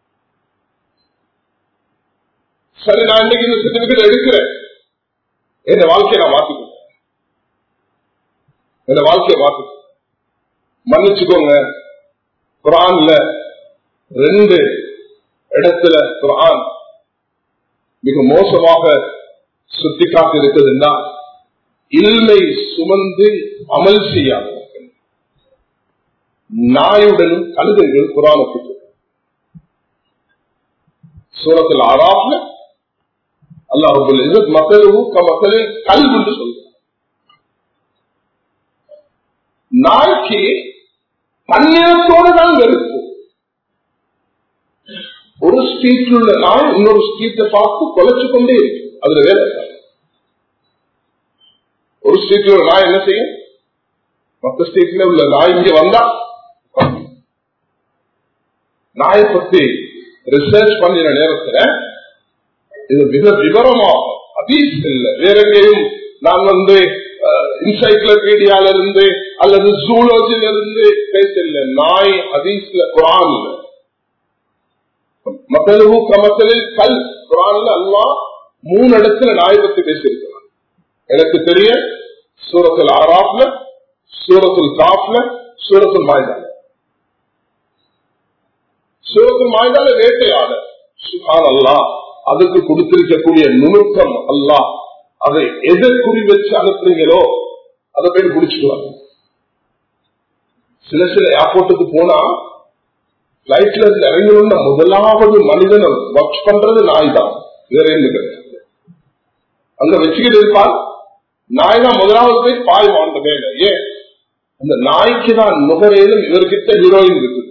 சரி நான் இன்னைக்கு இந்த சர்டிபிகேட் எடுக்கிறேன் என் வாழ்க்கையை நான் மாத்திக்கிறேன் என் வாழ்க்கையை மாத்திக்கிறேன் மன்னிச்சுக்கோங்க குரான்ல ரெண்டு இடத்துல குரான் மிக மோசமாக சுட்டி காட்டி இருக்குதுன்னா இல்மை சுமந்து அமல் செய்யாதவர்கள் நாயுடனும் கழுதைகள் குரானுக்கு சூரத்தில் ஆறாப்ல அல்லாஹுல் இஸ்ஸத் மக்களும் மக்களில் கல்வி என்று சொல்றார் நாய்க்கு தண்ணீரத்தோடு தான் வெறுப்பு ஒரு ஸ்ட்ரீட்ல உள்ள நாய் இன்னொரு ஸ்ட்ரீட்டை பார்த்து கொலைச்சு கொண்டே இருக்கு அதுல வேலை ஒரு ஸ்ட்ரீட்ல உள்ள நாய் என்ன செய்யும் மற்ற ஸ்ட்ரீட்ல உள்ள நாய் இங்க வந்தா நாயை பத்தி ரிசர்ச் பண்ணின நேரத்துல இது மிக விவரமாகும் அதீஸ் இல்லை வேற எங்கேயும் நான் வந்து இன்சைக்ளோபீடியால இருந்து அல்லது ஜூலோஜில இருந்து பேசல நாய் அதீஸ்ல குரான் மக்களவு கமத்தலில் கல் குரான்ல அல்லா மூணு இடத்துல நாய் பத்தி பேசியிருக்கிறான் எனக்கு தெரிய சூரத்தில் ஆறாப்ல சூரத்தில் காப்ல சூரத்தில் மாய்தால சூரத்தில் மாய்தால வேட்டையாட சுகான் அல்லா அதுக்கு கொடுத்திருக்கக்கூடிய நுணுக்கம் அல்லா அதை எதை குறி வச்சு அனுப்புறீங்களோ அதை போய் குடிச்சுக்குவாங்க சில சில ஏர்போர்ட்டுக்கு போனா பிளைட்ல இருந்து இறங்கணும்னா முதலாவது மனிதன் ஒர்க் பண்றது நாய் தான் வேற என்ன கிடையாது அங்க வச்சுக்கிட்டு இருப்பான் நாய் தான் முதலாவது போய் பாய் வாழ்ந்த மேல ஏன் அந்த நாய்க்கு தான் நுகரையிலும் இவர்கிட்ட ஹீரோயின் இருக்கு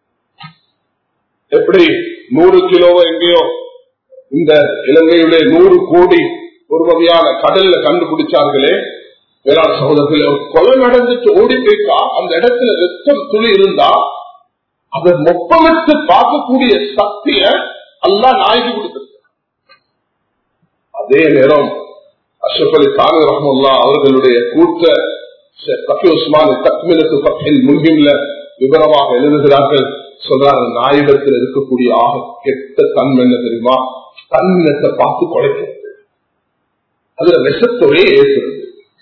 எப்படி நூறு கிலோவோ எங்கேயோ இந்த இலங்கையுடைய நூறு கோடி ஒரு வகையான கடல்ல கண்டுபிடிச்சார்களே வேளாண் சகோதரத்தில் ஒரு கொலை நடந்துட்டு ஓடி போயிட்டா அந்த இடத்துல ரத்தம் துளி இருந்தா அதை மொப்பமிட்டு பார்க்கக்கூடிய சக்திய அல்லா நாய்க்கு கொடுத்திருக்க அதே நேரம் அஷ்ரப் அலி சாமி ரஹமுல்லா அவர்களுடைய கூட்ட கஃபி உஸ்மான் தக்மிலத்து பத்தில் முன்பின்ல விவரமாக எழுதுகிறார்கள் சொல்றாங்க நாயுடத்தில் இருக்கக்கூடிய ஆக கெட்ட தன்மை என்ன தெரியுமா தன்னினத்தை பார்த்து குறைக்கிறது அதுல விஷத்தொகையே ஏற்படுது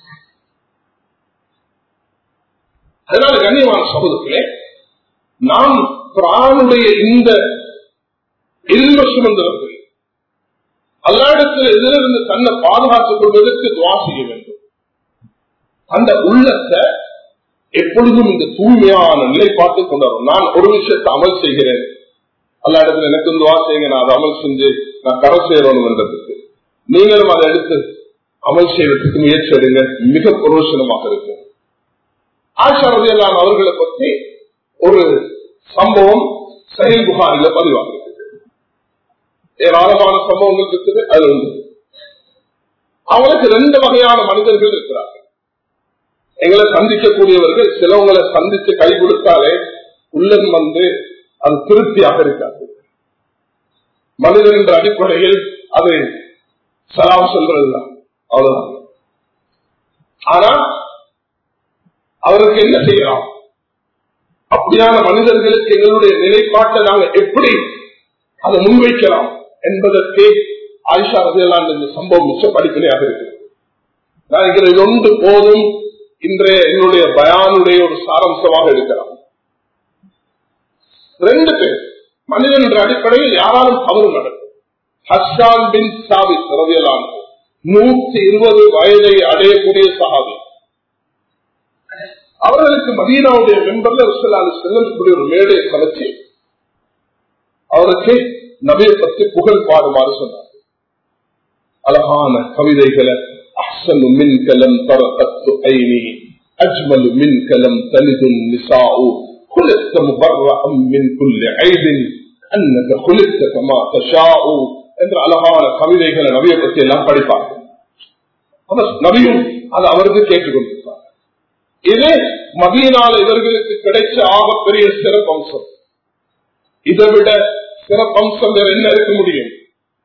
அதனால கண்ணியமான சமூகத்திலே நாம் பிராணுடைய இந்த இல்ம சுமந்தவர்கள் அல்லாடத்தில் எதிலிருந்து தன்னை பாதுகாத்துக் கொள்வதற்கு துவா செய்ய வேண்டும் அந்த உள்ளத்தை எப்பொழுதும் இந்த தூய்மையான நிலைப்பாட்டை கொண்டாடும் நான் ஒரு விஷயத்தை அமல் செய்கிறேன் அல்ல இடத்துல எனக்கு துவா செய்யுங்க நான் அதை அமல் செஞ்சு நான் கரை சேரணும் என்றதுக்கு நீங்களும் அதை எடுத்து அமல் செய்வதற்கு முயற்சி எடுங்க மிக புரோஷனமாக இருக்கும் ஆஷா ரதியல்லான் அவர்களை பற்றி ஒரு சம்பவம் சஹில் புகாரில பதிவாகிறது ஏராளமான சம்பவங்கள் இருக்குது அது உண்டு அவனுக்கு ரெண்டு வகையான மனிதர்கள் இருக்கிறார்கள் எங்களை சந்திக்கக்கூடியவர்கள் சிலவங்களை சந்திச்சு கை கொடுத்தாலே உள்ளம் வந்து அது திருப்தியாக இருக்காது மனிதன் என்ற அடிப்படையில் அதை சலாம் சொல்றதுதான் அவ்வளவுதான் ஆனா அவருக்கு என்ன செய்யலாம் அப்படியான மனிதர்களுக்கு எங்களுடைய நிலைப்பாட்டை நாங்க எப்படி அதை முன்வைக்கலாம் என்பதற்கு ஆயிஷா ரதியெல்லாம் இந்த சம்பவம் மிச்ச படிப்பினையாக இருக்கு நான் இது ஒன்று போதும் இன்றைய என்னுடைய பயானுடைய ஒரு சாரம்சமாக இருக்கிறான் ரெண்டு பேர் மனிதன் என்ற அடிப்படையில் யாராலும் தவறு நடக்கும் ஹஸ்ஸான் பின் சாபித் ரவியலான் நூத்தி இருபது வயதை அடையக்கூடிய சஹாபி அவர்களுக்கு மதீனாவுடைய மெம்பர்ல ரிசலாலு செல்லும் இப்படி ஒரு மேடையை கலைச்சு அவருக்கு நபியை பற்றி புகழ் பாடுமாறு சொன்னார் அழகான கவிதைகளை அஹ்சனு மின் கலம் தர தத்து ஐனி அஜ்மலு மின் கலம் தலிதும் நிசாவு خلقت مبرأ من كل عيب أنك خلقت كما تشاء என்ற அழகான கவிதைகளை நபியை பற்றி எல்லாம் படிப்பார்கள் நபியும் அது அவருக்கு கேட்டுக்கொண்டிருப்பார் இது மதியினால் இவர்களுக்கு கிடைச்ச ஆகப்பெரிய சிறப்பம்சம் இதை விட சிறப்பம்சம் வேற என்ன இருக்க முடியும்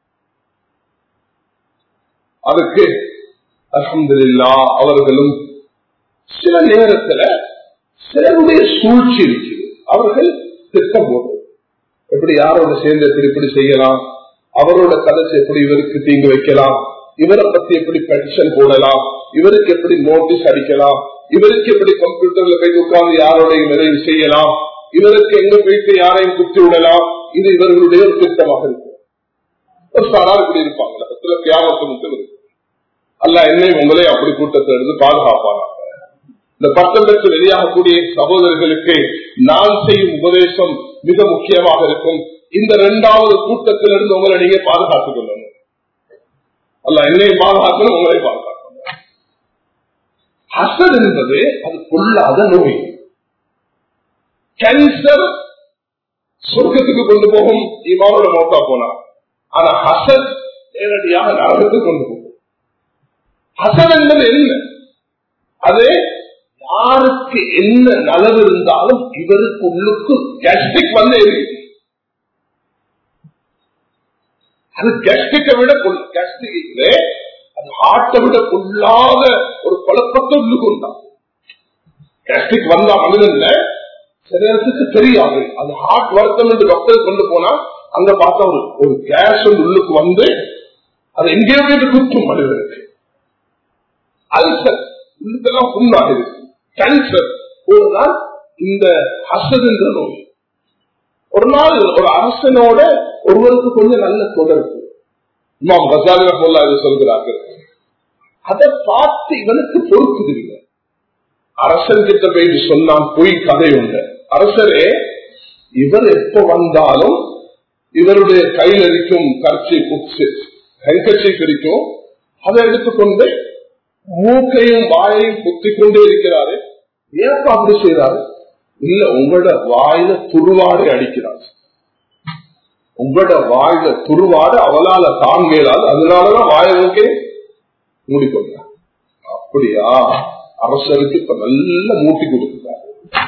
அதுக்கு அலமதுல்லா அவர்களும் சில நேரத்துல சிலருடைய சூழ்ச்சி இருக்குது அவர்கள் திட்டம் போடுறது எப்படி யாரோட சேர்ந்து எப்படி இப்படி செய்யலாம் அவரோட கதைச்சு எப்படி இவருக்கு தீங்கு வைக்கலாம் இவரை பத்தி எப்படி பென்ஷன் போடலாம் இவருக்கு எப்படி நோட்டீஸ் அடிக்கலாம் இவருக்கு எப்படி கம்ப்யூட்டர்ல போய் உட்கார்ந்து யாரோடையும் நிறைவு செய்யலாம் இவருக்கு எங்க போயிட்டு யாரையும் குத்தி விடலாம் இது இவர்களுடைய ஒரு திட்டமாக இருக்கு ஒரு சாரார் இப்படி இருப்பாங்க பத்துல தியாகத்து மட்டும் இருக்கு அல்ல என்னை உங்களே அப்படி கூட்டத்தை எடுத்து பாதுகாப்பாங்க இந்த பட்டம் பெற்று வெளியாகக்கூடிய சகோதரர்களுக்கு நான் செய்யும் உபதேசம் மிக முக்கியமாக இருக்கும் இந்த இரண்டாவது கூட்டத்திலிருந்து உங்களை நீங்க பாதுகாத்துக் கொள்ளணும் அல்ல என்னை பாதுகாக்கணும் உங்களை பாதுகாக்கணும் ஹசத் என்பது அது கொள்ளாத நோய் கேன்சர் சொர்க்கத்துக்கு கொண்டு போகும் இமாவோட மோட்டா போனா ஆனா ஹசத் நேரடியாக நரகத்துக்கு கொண்டு போகும் ஹசத் என்பது என்ன அது யாருக்கு என்ன நலவு இருந்தாலும் இவருக்கு உள்ளுக்கு கேஸ்டிக் வந்து இருக்கு அது கேஸ்டிக்கை விட கேஸ்டிக் அது ஹார்ட்டை விட கொள்ளாத ஒரு குழப்பத்தை உள்ளுக்கு உண்டாகும் கேஸ்டிக் வந்தா மனிதன்ல சில நேரத்துக்கு தெரியாது அது ஹார்ட் வருத்தம் என்று டாக்டர் கொண்டு போனா அங்க பார்த்தா ஒரு ஒரு கேஸ் உள்ளுக்கு வந்து அது எங்கேயோ போய் குத்தும் மனிதனுக்கு அல்சர் உள்ளுக்கெல்லாம் புண்ணாகுது கேன்சர் ஒரு நாள் இந்த ஹசத் என்ற நோய் ஒரு நாள் ஒரு அரசனோட ஒருவருக்கு கொஞ்சம் நல்ல தொடர்பு இமாம் ஹசாலி ரஹமுல்லா இது சொல்கிறார்கள் அதை பார்த்து இவனுக்கு பொறுக்குதில்லை அரசன் கிட்ட போயிட்டு சொன்னான் பொய் கதை உண்டு அரசரே இவர் எப்ப வந்தாலும் இவருடைய கையில் இருக்கும் கர்ச்சி புக்ஸ் ஹெங்கச்சி இருக்கும் அதை எடுத்துக்கொண்டு மூக்கையும் வாயையும் குத்திக் கொண்டே இருக்கிறாரு ஏப்பா அப்படி செய்யறாரு இல்ல உங்களோட வாயில துருவாடு அடிக்கிறார் உங்களோட வாயில துருவாடு அவளால தாங்கலாது அதனாலதான் வாய நோக்கே மூடிக்கொண்டார் அப்படியா அரசருக்கு இப்ப நல்ல மூட்டி கொடுக்கிறார்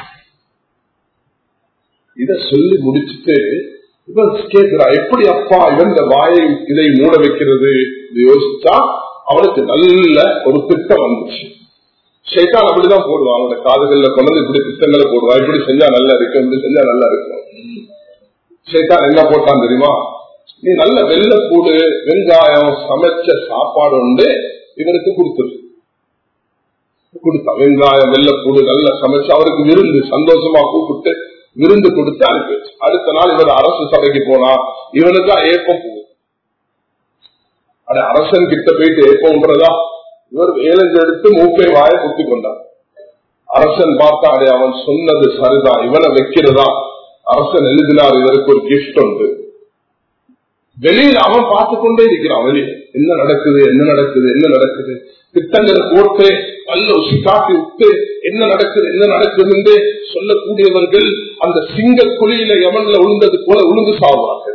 இத சொல்லி முடிச்சுட்டு இவன் கேட்கிறா எப்படி அப்பா இவன் இந்த வாயை இதை மூட வைக்கிறது யோசிச்சா அவனுக்கு நல்ல ஒரு திட்டம் வந்துச்சு ஷைத்தான் அப்படிதான் போடுவான் அவனோட காதுகள்ல கொண்டு இப்படி திட்டங்களை போடுவான் இப்படி செஞ்சா நல்லா இருக்கும் இப்படி செஞ்சா நல்லா இருக்கும் ஷைத்தான் என்ன போட்டான் தெரியுமா நீ நல்ல வெள்ளப்பூடு வெங்காயம் சமைச்ச சாப்பாடு உண்டு இவருக்கு கொடுத்துரு கொடுத்தான் வெங்காயம் வெள்ளப்பூடு நல்லா சமைச்சு அவருக்கு விருந்து சந்தோஷமா கூப்பிட்டு விருந்து கொடுத்து அனுப்பி வச்சு அடுத்த நாள் இவர் அரசு சபைக்கு போனா இவனுக்கு ஏப்பம் போகுது அட அரசன் கிட்ட போயிட்டு ஏப்பம்ன்றதா இவர் ஏலஞ்சு எடுத்து மூக்கை வாய குத்தி கொண்டார் அரசன் பார்த்தா அடே அவன் சொன்னது சரிதான் இவனை வைக்கிறதா அரசன் எழுதினார் இவருக்கு ஒரு கிஃப்ட் உண்டு வெளியில அவன் பார்த்து கொண்டே இருக்கிறான் வெளியில என்ன நடக்குது என்ன நடக்குது என்ன நடக்குது திட்டங்களை போட்டு நல்ல உசி காட்டி விட்டு என்ன நடக்குது என்ன நடக்குது என்று சொல்லக்கூடியவர்கள் அந்த சிங்க குழியில எவன்ல உளுந்தது போல உளுந்து சாவுவார்கள்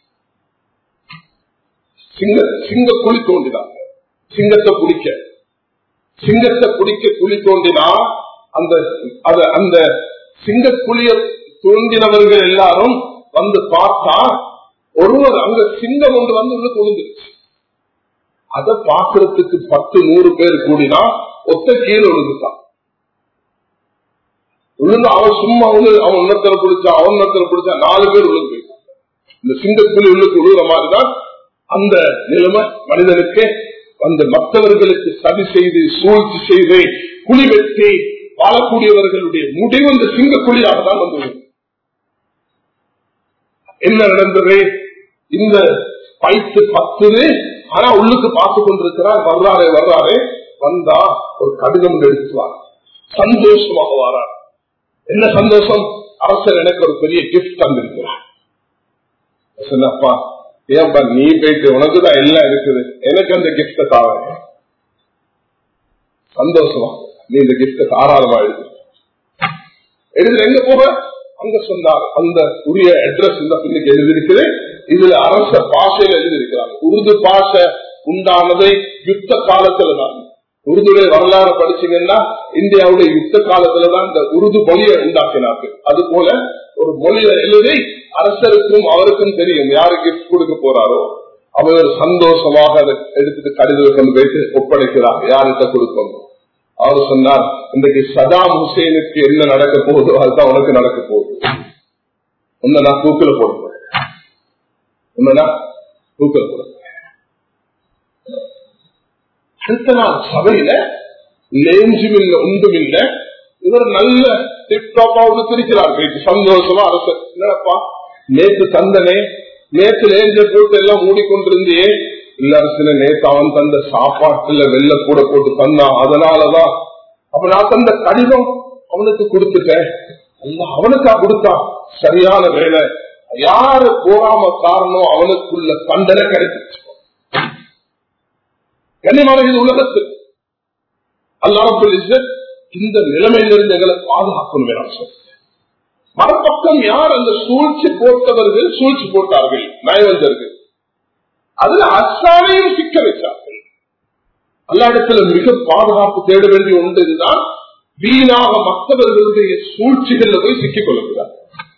சிங்க சிங்க குழி தோண்டினாங்க சிங்கத்தை பிடிக்க சிங்கத்தை பிடிக்க குழி தோண்டினா அந்த அத- அந்த சிங்க குழிய தோண்டினவர்கள் எல்லாரும் வந்து பார்த்தா ஒருவர் அங்க சிங்கம் ஒன்று வந்து உள்ள கொழுந்துருச்சு அதை பாக்குறதுக்கு பத்து நூறு பேர் கூடினா ஒத்த கீழே விழுந்துட்டான் விழுந்து அவன் சும்மா வந்து அவன் உன்னத்துல பிடிச்சா அவன் உன்னத்துல பிடிச்சா நாலு பேர் விழுந்து போயிட்டான். இந்த சிங்கக்குழி உள்ளுக்கு விழுகிற மாதிரிதான் அந்த நிலைமை மனிதனுக்கு அந்த மற்றவர்களுக்கு சதி செய்து சூழ்ச்சி செய்து குழி வெட்டி வாழக்கூடியவர்களுடைய முடிவு இந்த சிங்கக்குழியாக தான் வந்து விழும். என்ன நடந்தது இந்த பைத்து பத்துது ஆனா உள்ளுக்கு பார்த்து கொண்டிருக்கிறார் வர்றாரே வர்றாரே வந்தா ஒரு கடிதம் எடுத்துவார் சந்தோஷமாக வாரார் என்ன சந்தோஷம் அரசர் எனக்கு ஒரு பெரிய கிஃப்ட் தந்திருக்கிறார் சொன்னப்பா ஏன்பா நீ போயிட்டு உனக்குதான் எல்லாம் இருக்குது எனக்கு அந்த கிஃப்ட தாங்க சந்தோஷமா நீ இந்த கிஃப்ட தாராளமா எழுது எழுதுல எங்க போக அங்க சொன்னார் அந்த உரிய அட்ரஸ் இந்த பின்னுக்கு எழுதியிருக்குது இதுல அரச பாஷையில எழுதியிருக்கிறாங்க உருது பாஷை உண்டானதை யுத்த காலத்துல தான் உருதுடைய வரலாறு படிச்சீங்கன்னா இந்தியாவுடைய யுத்த காலத்துலதான் இந்த உருது மொழியை உண்டாக்கினார்கள் அது போல ஒரு மொழியை எழுதி அரசருக்கும் அவருக்கும் தெரியும் யாரு கிஃப்ட் கொடுக்க போறாரோ அவர் சந்தோஷமாக அதை எடுத்துட்டு கடிதம் கொண்டு போயிட்டு ஒப்படைக்கிறார் யார்கிட்ட கொடுக்கணும் அவர் சொன்னார் இன்றைக்கு சதாம் ஹுசேனுக்கு என்ன நடக்க போகுதோ அதுதான் உனக்கு நடக்க போகுது உன்னை நான் தூக்கில போடுவேன் உன்னை தூக்கில போடுவேன் அடுத்த நாள் சபையில லேஞ்சும் இல்ல ஒன்றும் இல்ல இவர் நல்ல டிப்டாப்பா இருக்கிறார் போயிட்டு சந்தோஷமா அரசு என்னப்பா நேற்று தந்தனே நேற்று லேஞ்ச போட்டு எல்லாம் மூடிக்கொண்டிருந்தே இல்ல அரசு நேற்று அவன் தந்த சாப்பாட்டுல வெள்ள கூட போட்டு தந்தான் அதனாலதான் அப்ப நான் தந்த கடிதம் அவனுக்கு கொடுத்துட்டேன் அல்லாஹ் அவனுக்கா கொடுத்தான் சரியான வேலை யாரு போகாம காரணம் அவனுக்குள்ள தண்டனை கிடைச்சிச்சு கண்ணியமான இது உலகத்தில் அல்லாஹ் இந்த நிலைமையிலிருந்து எங்களை பாதுகாக்கணும் வேணாம் சார் மறுபக்கம் யார் அந்த சூழ்ச்சி போட்டவர்கள் சூழ்ச்சி போட்டார்கள் நயவந்தர்கள் அதுல அஸ்ஸாமையும் சிக்க வைத்தார்கள் அல்லாடத்துல மிக பாதுகாப்பு தேட வேண்டிய ஒன்று இதுதான் வீணாக மற்றவர்களுடைய சூழ்ச்சிகள்ல போய் சிக்கிக் கொள்ளுகிறார்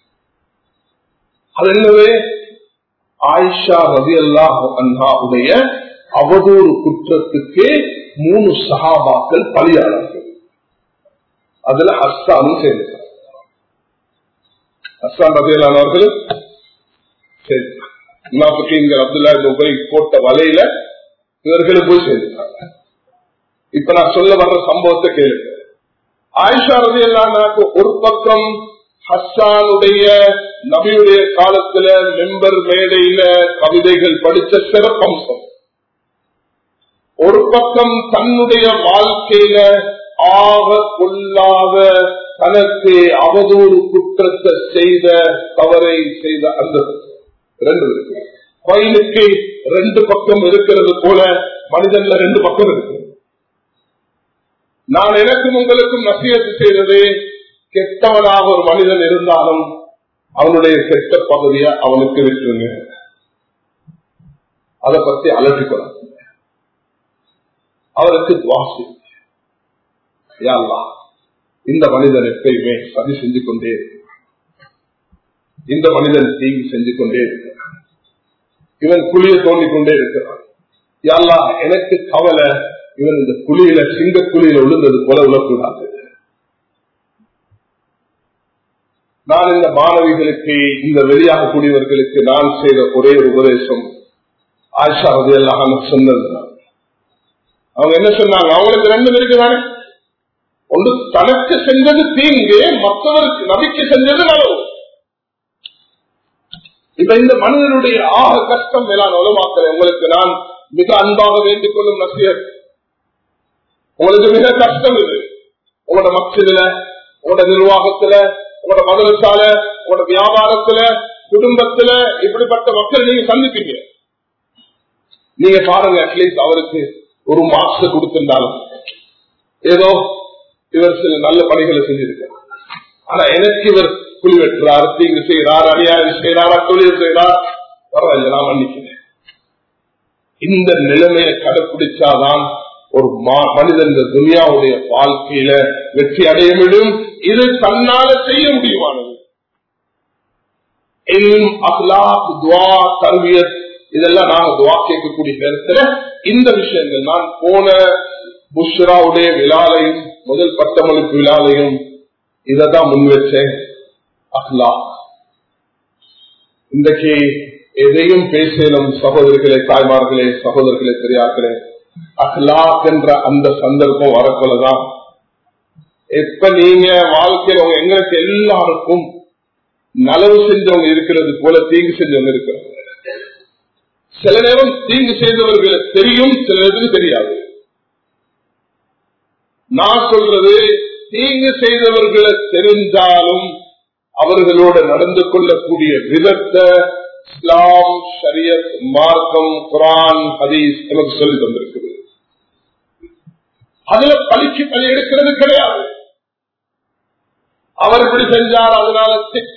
அது என்னவே ஆயிஷா ரவி அல்லாஹ் உடைய அவதூறு குற்றத்துக்கு மூணு சகாபாக்கள் பலியாளர்கள் அதுல அஸ்ஸானும் சேர்ந்தார் அஸ்ஸான் ரவியலானவர்கள் சரி முனாஃபிகீன்கள் அப்துல்லா இந்த உபரி போட்ட வலையில இவர்களும் போய் சேர்ந்துட்டாங்க இப்ப நான் சொல்ல வர்ற சம்பவத்தை கேளுங்க ஆயிஷா ரவி அல்லாக்கு ஒரு பக்கம் ஹஸ்ஸானுடைய நபியுடைய காலத்துல மெம்பர் மேடையில கவிதைகள் படிச்ச சிறப்பம்சம் ஒரு பக்கம் தன்னுடைய வாழ்க்கையில ஆக கொள்ளாத தனக்கு அவதூறு குற்றத்தை செய்த தவறை செய்த அந்த ரெண்டு இருக்கு கோயிலுக்கு ரெண்டு பக்கம் இருக்கிறது போல மனிதன்ல ரெண்டு பக்கம் இருக்கு நான் எனக்கும் உங்களுக்கும் நசியத்து செய்தது கெட்டவனாக ஒரு மனிதன் இருந்தாலும் அவனுடைய கெட்ட பகுதியை அவனுக்கு விட்டுருங்க அதை பத்தி அலட்டிக்கொள்ள அவருக்கு துவாசி யாழ்லா இந்த மனிதன் எப்பயுமே சதி செஞ்சு கொண்டே இருக்கு இந்த மனிதன் தீங்கு செஞ்சு கொண்டே இருக்கிறான் இவன் குழிய தோண்டிக் கொண்டே இருக்கிறான் யாழ்லா எனக்கு கவலை இவன் இந்த குழியில சிங்க குழியில விழுந்தது போல விழக்கூடாது நான் இந்த மாணவிகளுக்கு இந்த வெளியாகக்கூடியவர்களுக்கு நான் செய்த ஒரே ஒரு உபதேசம் ஆயிஷா ரதி எல்லாம் சொன்னது அவங்க என்ன சொன்னாங்க அவங்களுக்கு ரெண்டு பேருக்கு தானே ஒன்று தனக்கு செஞ்சது தீங்கு மற்றவருக்கு நபிக்கு செஞ்சது நலவு இப்ப இந்த மனிதனுடைய ஆக கஷ்டம் மேலான உலமாக்கிறேன் உங்களுக்கு நான் மிக அன்பாக வேண்டிக் கொள்ளும் நசியர் உங்களுக்கு மிக கஷ்டம் இது உங்களோட மக்களில உங்களோட நிர்வாகத்துல உங்களோட மதரசால உங்களோட வியாபாரத்துல குடும்பத்துல இப்படிப்பட்ட மக்கள் நீங்க சந்திப்பீங்க நீங்க பாருங்க அட்லீஸ்ட் அவருக்கு ஒரு மார்க்ஸ் கொடுத்திருந்தாலும் ஏதோ இவர் சில நல்ல பணிகளை செஞ்சிருக்கார் ஆனா எனக்கு இவர் குழி வெட்டுறார் தீங்கு செய்யறார் அநியாயம் செய்யறாரா தொழில் செய்யறார் பரவாயில்ல நான் மன்னிக்கிறேன் இந்த நிலைமையை கடைபிடிச்சாதான் ஒரு மனிதன் இந்த துனியாவுடைய வாழ்க்கையில வெற்றி அடைய முடியும் இது தன்னால செய்ய முடியுமானது தர்வியத் இதெல்லாம் நாங்க துவா கேட்கக்கூடிய நேரத்துல இந்த விஷயங்கள் நான் போன புஷ்ராவுடைய விழாலையும் முதல் பட்டமளிப்பு விழாலையும் இததான் முன் வச்சேன் அஹ்லா இன்றைக்கு எதையும் பேசலும் சகோதரிகளே தாய்மார்களே சகோதரர்களே பெரியார்களே அஹ்லாக் என்ற அந்த சந்தர்ப்பம் வரப்போலதான் எப்ப நீங்க வாழ்க்கையில உங்க எங்களுக்கு எல்லாருக்கும் நலவு செஞ்சவங்க இருக்கிறது போல தீங்கு செஞ்சவங்க இருக்கிறாங்க சில நேரம் தீங்கு செய்தவர்களுக்கு தெரியும் சில நேரத்துக்கு தெரியாது நான் சொல்றது தீங்கு செய்தவர்களை தெரிஞ்சாலும் அவர்களோட நடந்து கொள்ளக்கூடிய விதத்தை இஸ்லாம் ஷரியத் மார்க்கம் குரான் ஹதீஸ் எனக்கு சொல்லி தந்திருக்குது அதுல பழிக்கு பழி எடுக்கிறது கிடையாது அவர் இப்படி செஞ்சார் அதனால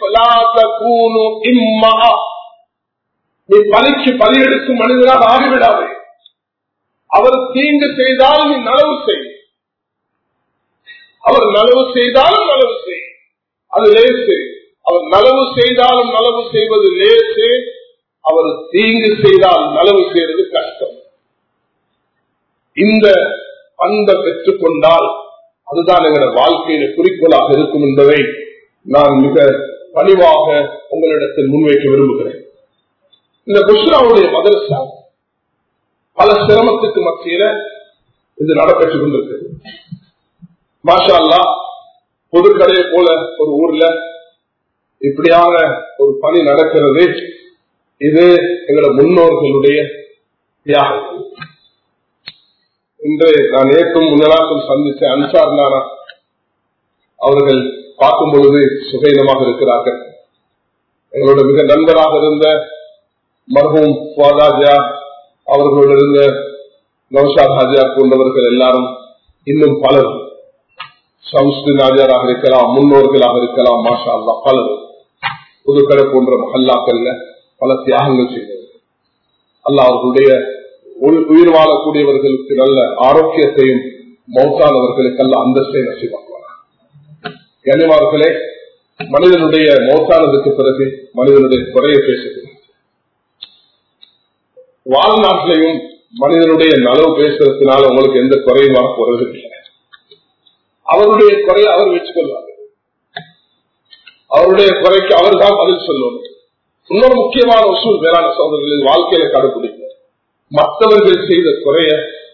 நீ பழிக்கு பழி எடுக்கும் மனிதனாக ஆகிவிடாது அவர் தீங்கு செய்தால் நீ நலவு செய் அவர் நலவு செய்தாலும் நலவு செய் அது லேசு அவர் நலவு செய்தாலும் நலவு செய்வது லேசு அவர் தீங்கு செய்தால் நலவு செய்வது கஷ்டம் இந்த பண்பை பெற்றுக்கொண்டால் அதுதான் எங்களோட வாழ்க்கையில குறிக்கோளாக இருக்கும் என்பதை நான் மிக பணிவாக உங்களிடத்தில் முன்வைக்க விரும்புகிறேன் இந்த குஷ்ராவுடைய மதரசா பல சிரமத்துக்கு மத்தியில இது நடைபெற்றுக் கொண்டிருக்கிறது மாஷா அல்லா பொதுக்கடையை போல ஒரு ஊர்ல இப்படியான ஒரு பணி நடக்கிறது இது எங்களோட முன்னோர்களுடைய தியாகம் இன்று நான் நேற்றும் முன்னலாக்கும் சந்திச்ச அன்சார் நானா அவர்கள் பார்க்கும் பொழுது சுகைனமாக இருக்கிறார்கள் எங்களோட மிக நண்பராக இருந்த மர்ஹூம் சுவாதாஜா அவர்களோடு இருந்த நௌஷாத் ஹாஜா போன்றவர்கள் எல்லாரும் இன்னும் பலர் சம்ஸ்கிருத் ஆஜாராக இருக்கலாம் முன்னோர்களாக இருக்கலாம் மாஷா அல்லா பலர் புதுக்கடை போன்ற மஹல்லாக்கள்ல பல தியாகங்கள் செய்தது அல்ல அவர்களுடைய உயிர் வாழக்கூடியவர்களுக்கு நல்ல ஆரோக்கியத்தையும் மௌத்தானவர்களுக்கு அல்ல அந்தஸ்தை நசிவாக்குவார் கனிமார்களே மனிதனுடைய மௌத்தானதுக்கு பிறகு மனிதனுடைய குறைய பேசுகிறது வாழ்நாட்டிலையும் மனிதனுடைய நலவு பேசுறதுனால உங்களுக்கு எந்த குறையும் வர போறது இல்லை அவருடைய குறையை அவர் வச்சுக்கொள்வார் அவருடைய குறைக்கு அவர் தான் பதில் சொல்லணும் இன்னொரு முக்கியமான வசூல் வேளாண் சோதனைகளில் வாழ்க்கையில கடைபிடிக்க மற்றவர்கள் செய்த குறைய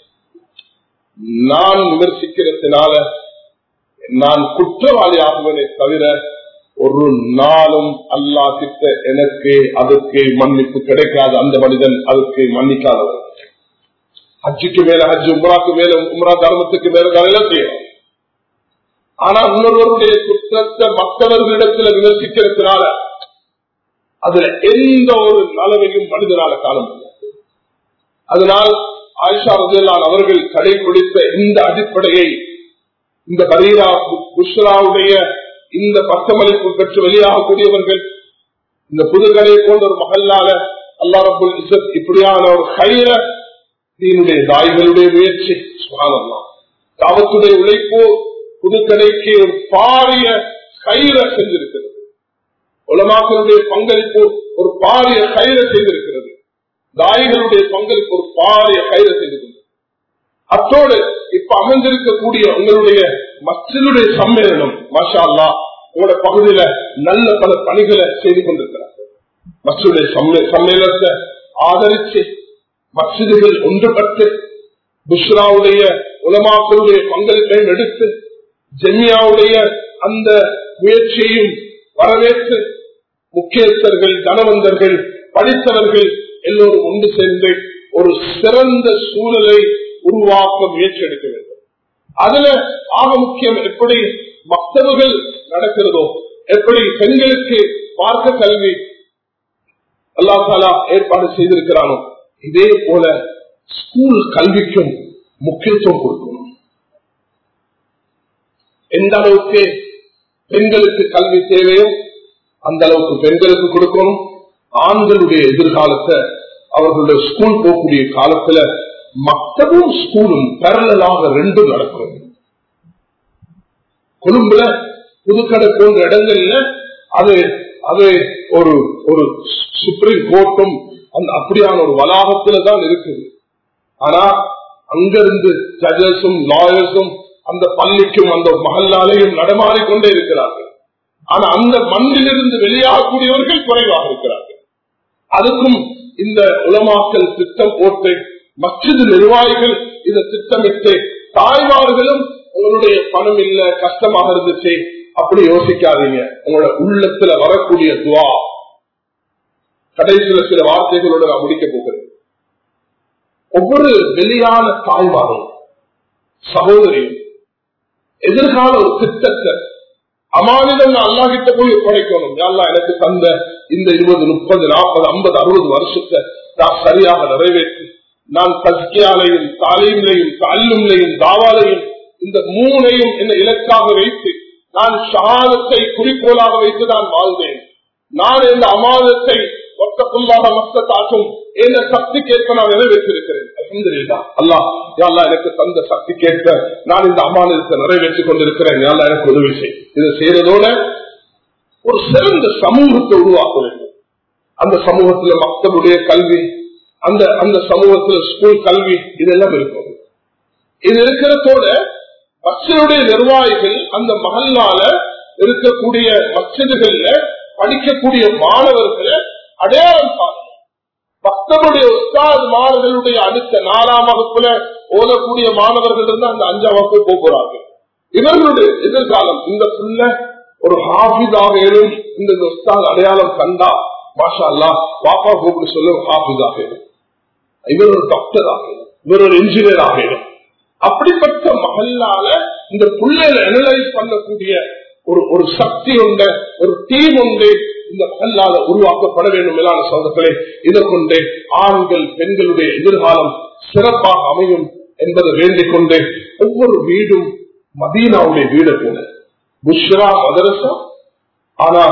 நான் விமர்சிக்கிறதுனால நான் குற்றவாளி ஆகுவதை தவிர ஒரு நாளும் அல்லா கிட்ட எனக்கு அதுக்கு மன்னிப்பு கிடைக்காது அந்த மனிதன் அதுக்கு மன்னிக்காதவர் ஹஜ்ஜுக்கு மேல ஹஜ் உம்ராக்கு மேல உம்ரா தர்மத்துக்கு மேல வேலை செய்யணும் ஆனா இன்னொருவருடைய குற்றத்தை மற்றவர்களிடத்துல விமர்சிக்கிறதுனால அதுல எந்த ஒரு நலவையும் மனிதனால காண முடியாது அதனால் ஆயிஷா ரஜலான் அவர்கள் கடைபிடித்த இந்த அடிப்படையை இந்த பரீரா புஷ்ராவுடைய இந்த பக்கமளிப்பு பெற்று வெளியாகக்கூடியவர்கள் இந்த புதுக்கடை போன்ற ஒரு மகல்லால அல்லா ரபுல் இசத் இப்படியான ஒரு கயிற தீனுடைய தாய்களுடைய முயற்சி சுகாதாரம் தாவத்துடைய உழைப்பு புதுக்கடைக்கு ஒரு பாரிய கயிற செஞ்சிருக்கிறது உலமாக்களுடைய பங்களிப்பு ஒரு பாரிய கயிற செய்திருக்கிறது தாய்களுடைய பங்களிப்பு ஒரு பாரிய கைது செய்து அத்தோடு இப்ப அமைந்திருக்கக்கூடிய உங்களுடைய மக்களுடைய சம்மேளனம் மாஷா அல்லா உங்களோட பகுதியில நல்ல பல பணிகளை செய்து கொண்டிருக்கிறார்கள் மக்களுடைய சம்மேளனத்தை ஆதரிச்சு மசிதிகள் ஒன்றுபட்டு புஷ்ராவுடைய உலமாக்களுடைய பங்களிப்பையும் எடுத்து ஜெமியாவுடைய அந்த முயற்சியையும் வரவேற்று முக்கியஸ்தர்கள் தனவந்தர்கள் படித்தவர்கள் எல்லோரும் ஒன்று சேர்ந்து ஒரு சிறந்த சூழலை உருவாக்க முயற்சி எடுக்க வேண்டும் அதுல ஆக முக்கியம் எப்படி மக்தவுகள் நடக்கிறதோ எப்படி பெண்களுக்கு மார்க்க கல்வி அல்லா தாலா ஏற்பாடு செய்திருக்கிறானோ இதே போல ஸ்கூல் கல்விக்கும் முக்கியத்துவம் கொடுக்கணும் எந்த அளவுக்கு பெண்களுக்கு கல்வி தேவையோ அந்த அளவுக்கு பெண்களுக்கு கொடுக்கணும் ஆண்களுடைய எதிர்காலத்தை அவர்களுடைய ஸ்கூல் போகக்கூடிய காலத்துல மக்தமும் ஸ்கூலும் பேரலாக ரெண்டும் நடக்கும் கொழும்புல புதுக்கடை போன்ற இடங்கள்ல அது அது ஒரு ஒரு சுப்ரீம் கோர்ட்டும் அந்த அப்படியான ஒரு வளாகத்துல தான் இருக்குது ஆனா அங்கிருந்து ஜட்ஜஸும் லாயர்ஸும் அந்த பள்ளிக்கும் அந்த மகல்லாலையும் நடமாடிக்கொண்டே இருக்கிறார்கள் ஆனா அந்த மண்ணிலிருந்து வெளியாகக்கூடியவர்கள் குறைவாக இருக்கிறார்கள் அதுக்கும் இந்த உலமாக்கல் திட்டம் போட்டு மற்றது நிர்வாகிகள் இதை திட்டமிட்டு தாய்மார்களும் உங்களுடைய பணம் இல்ல கஷ்டமாக இருந்துச்சு அப்படி யோசிக்காதீங்க உங்களோட உள்ளத்துல வரக்கூடிய துவா கடைசியில சில வார்த்தைகளோட நான் முடிக்க போகிறேன் ஒவ்வொரு வெளியான தாய்மாரும் சகோதரியும் எதிர்கால ஒரு திட்டத்தை அமானிதம் அல்லாஹிட்ட போய் ஒப்படைக்கணும் அல்லா எனக்கு தந்த இந்த இருபது முப்பது நாற்பது ஐம்பது அறுபது வருஷத்தை நான் சரியாக நிறைவேற்றி நான் தஸ்கியாலையும் தாலீம்லையும் கல்லும்லையும் தாவாலையும் இந்த மூணையும் என்ன இலக்காக வைத்து நான் ஷாதத்தை குறிக்கோளாக வைத்து நான் வாழ்ந்தேன் நான் இந்த அமாதத்தை ஒத்தக்குள்ளாக மஸ்தத்தாக்கும் என்ன சக்தி கேட்க நான் நிறைவேற்றிருக்கிறேன் அல்லா யாழ்லா எனக்கு தந்த சக்தி கேட்க நான் இந்த அமானத்தை நிறைவேற்றிக் கொண்டிருக்கிறேன் யாழ்லா எனக்கு உதவி செய் இதை செய்யறதோட ஒரு சிறந்த சமூகத்தை உருவாக்க வேண்டும் அந்த சமூகத்துல மக்களுடைய கல்வி அந்த அந்த சமூகத்துல ஸ்கூல் கல்வி இதெல்லாம் இருக்கும் இது இருக்கிறதோட மக்களுடைய நிர்வாகிகள் அந்த மகல்லால இருக்கக்கூடிய மச்சதுகள்ல படிக்கக்கூடிய மாணவர்களை அடையாளம் பாருங்க பக்தனுடைய உஸ்தாத் மாணவர்களுடைய அடுத்த நாலாம் வகுப்புல ஓதக்கூடிய மாணவர்கள் இருந்து அந்த அஞ்சாம் வகுப்பு போகிறாங்க இவர்களுடைய எதிர்காலம் இந்த புள்ள ஒரு ஹாஃபிதாக எழும் இந்த உஸ்தாத் அடையாளம் கண்டா மாஷா அல்லா பாப்பா கூப்பிட்டு சொல்ல ஹாஃபிதாக எழும் இவர் ஒரு டாக்டர் ஆகிடும் இவர் ஒரு இன்ஜினியர் ஆகிடும் அப்படிப்பட்ட மகளால இந்த புள்ளையில அனலைஸ் பண்ணக்கூடிய ஒரு ஒரு சக்தி உண்டு ஒரு டீம் உண்டு இந்த மகளால உருவாக்கப்பட வேண்டும் மேலான சோதர்களே இதை கொண்டு ஆண்கள் பெண்களுடைய எதிர்காலம் சிறப்பாக அமையும் என்பதை வேண்டிக் கொண்டு ஒவ்வொரு வீடும் மதீனாவுடைய வீடு போல புஷ்ரா மதரசா ஆனா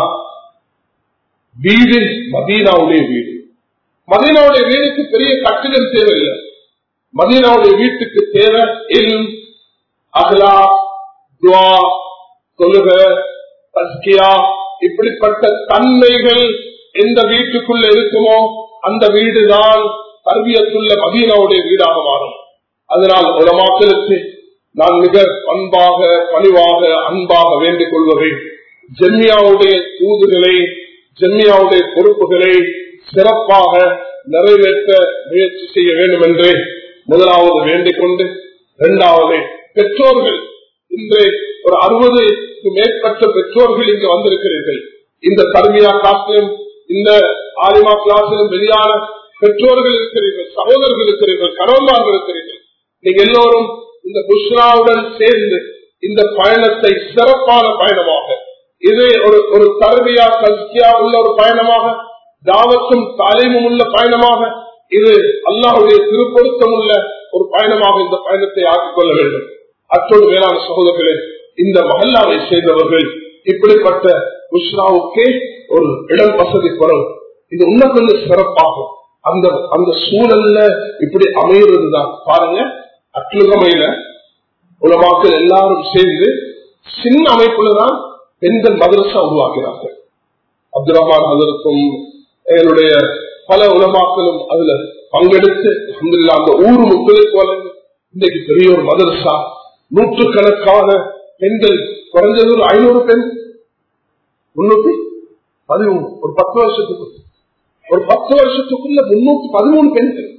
வீடு மதீனாவுடைய வீடு மதீனாவுடைய வீடுக்கு பெரிய கட்டிடம் தேவையில்லை மதீனாவுடைய வீட்டுக்கு தேவை இல் அகலா துவா தொழுக தஸ்கியா இப்படிப்பட்ட தன்மைகள் எந்த வீட்டுக்குள்ள இருக்குமோ அந்த வீடுதான் கல்வியத்துள்ள மதீனாவுடைய வீடாக மாறும் அதனால் உலமாக்களுக்கு நான் மிக பண்பாக பணிவாக அன்பாக வேண்டிக் கொள்வதை ஜெம்மியாவுடைய தூதுகளை ஜெம்மியாவுடைய பொறுப்புகளை சிறப்பாக நிறைவேற்ற முயற்சி செய்ய வேண்டும் என்று முதலாவது வேண்டிக் கொண்டு இரண்டாவது பெற்றோர்கள் இன்று ஒரு அறுபதுக்கு மேற்பட்ட பெற்றோர்கள் இங்கு வந்திருக்கிறீர்கள் இந்த கருமியா கிளாஸிலும் இந்த ஆலிமா கிளாஸிலும் வெளியான பெற்றோர்கள் இருக்கிறீர்கள் சகோதரர்கள் இருக்கிறீர்கள் கணவன்மார்கள் இருக்கிறீர்கள் நீங்க எல்லோரும் இந்த புஷ்ராவுடன் சேர்ந்து இந்த பயணத்தை சிறப்பான பயணமாக இது ஒரு ஒரு கருவியா கல்கியா உள்ள ஒரு பயணமாக தாவத்தும் தாலிமும் உள்ள பயணமாக இது அல்லாஹுடைய திருப்பொருத்தம் உள்ள ஒரு பயணமாக இந்த பயணத்தை ஆக்கிக் கொள்ள வேண்டும் அத்தோடு மேலான சகோதரர்களே இந்த மஹல்லாவை சேர்ந்தவர்கள் இப்படிப்பட்ட புஷ்ராவுக்கே ஒரு இடம் வசதி பெறும் இது இன்னும் கொஞ்சம் சிறப்பாகும் அந்த அந்த சூழல்ல இப்படி அமைகிறதுதான் பாருங்க அட்லுகமையில உலமாக்கள் எல்லாரும் சேர்ந்து சின்ன அமைப்புலதான் பெண்கள் மதரசா உருவாக்குறார்கள் அப்துல் ரஹ்மான் ஹசரத்தும் எங்களுடைய பல உலமாக்களும் அதுல பங்கெடுத்து அல்ஹம்துலில்லாஹ் அந்த ஊர் மக்களுக்கு வளர்ந்து இன்னைக்கு பெரிய ஒரு மதரசா நூற்றுக்கணக்கான பெண்கள் குறைஞ்சது ஒரு ஐநூறு பெண் முன்னூத்தி பதிமூணு ஒரு பத்து வருஷத்துக்கு ஒரு பத்து வருஷத்துக்குள்ள முன்னூத்தி பதிமூணு பெண்கள்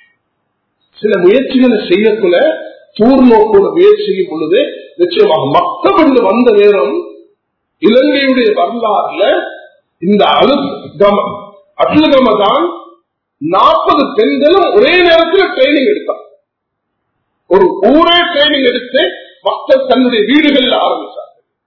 சில முயற்சிகளை செய்யக்குள்ள தூர்நோக்கோட முயற்சி செய்யும் பொழுது நிச்சயமாக மக்கள் வந்த நேரம் இலங்கையுடைய வரலாறுல இந்த அலுகம அலுகம தான் நாற்பது பெண்களும் ஒரே நேரத்தில் ட்ரைனிங் எடுத்தாங்க ஒரு ஊரே ட்ரைனிங் எடுத்து மக்கள் தன்னுடைய வீடுகளில் ஆரம்பிச்சாங்க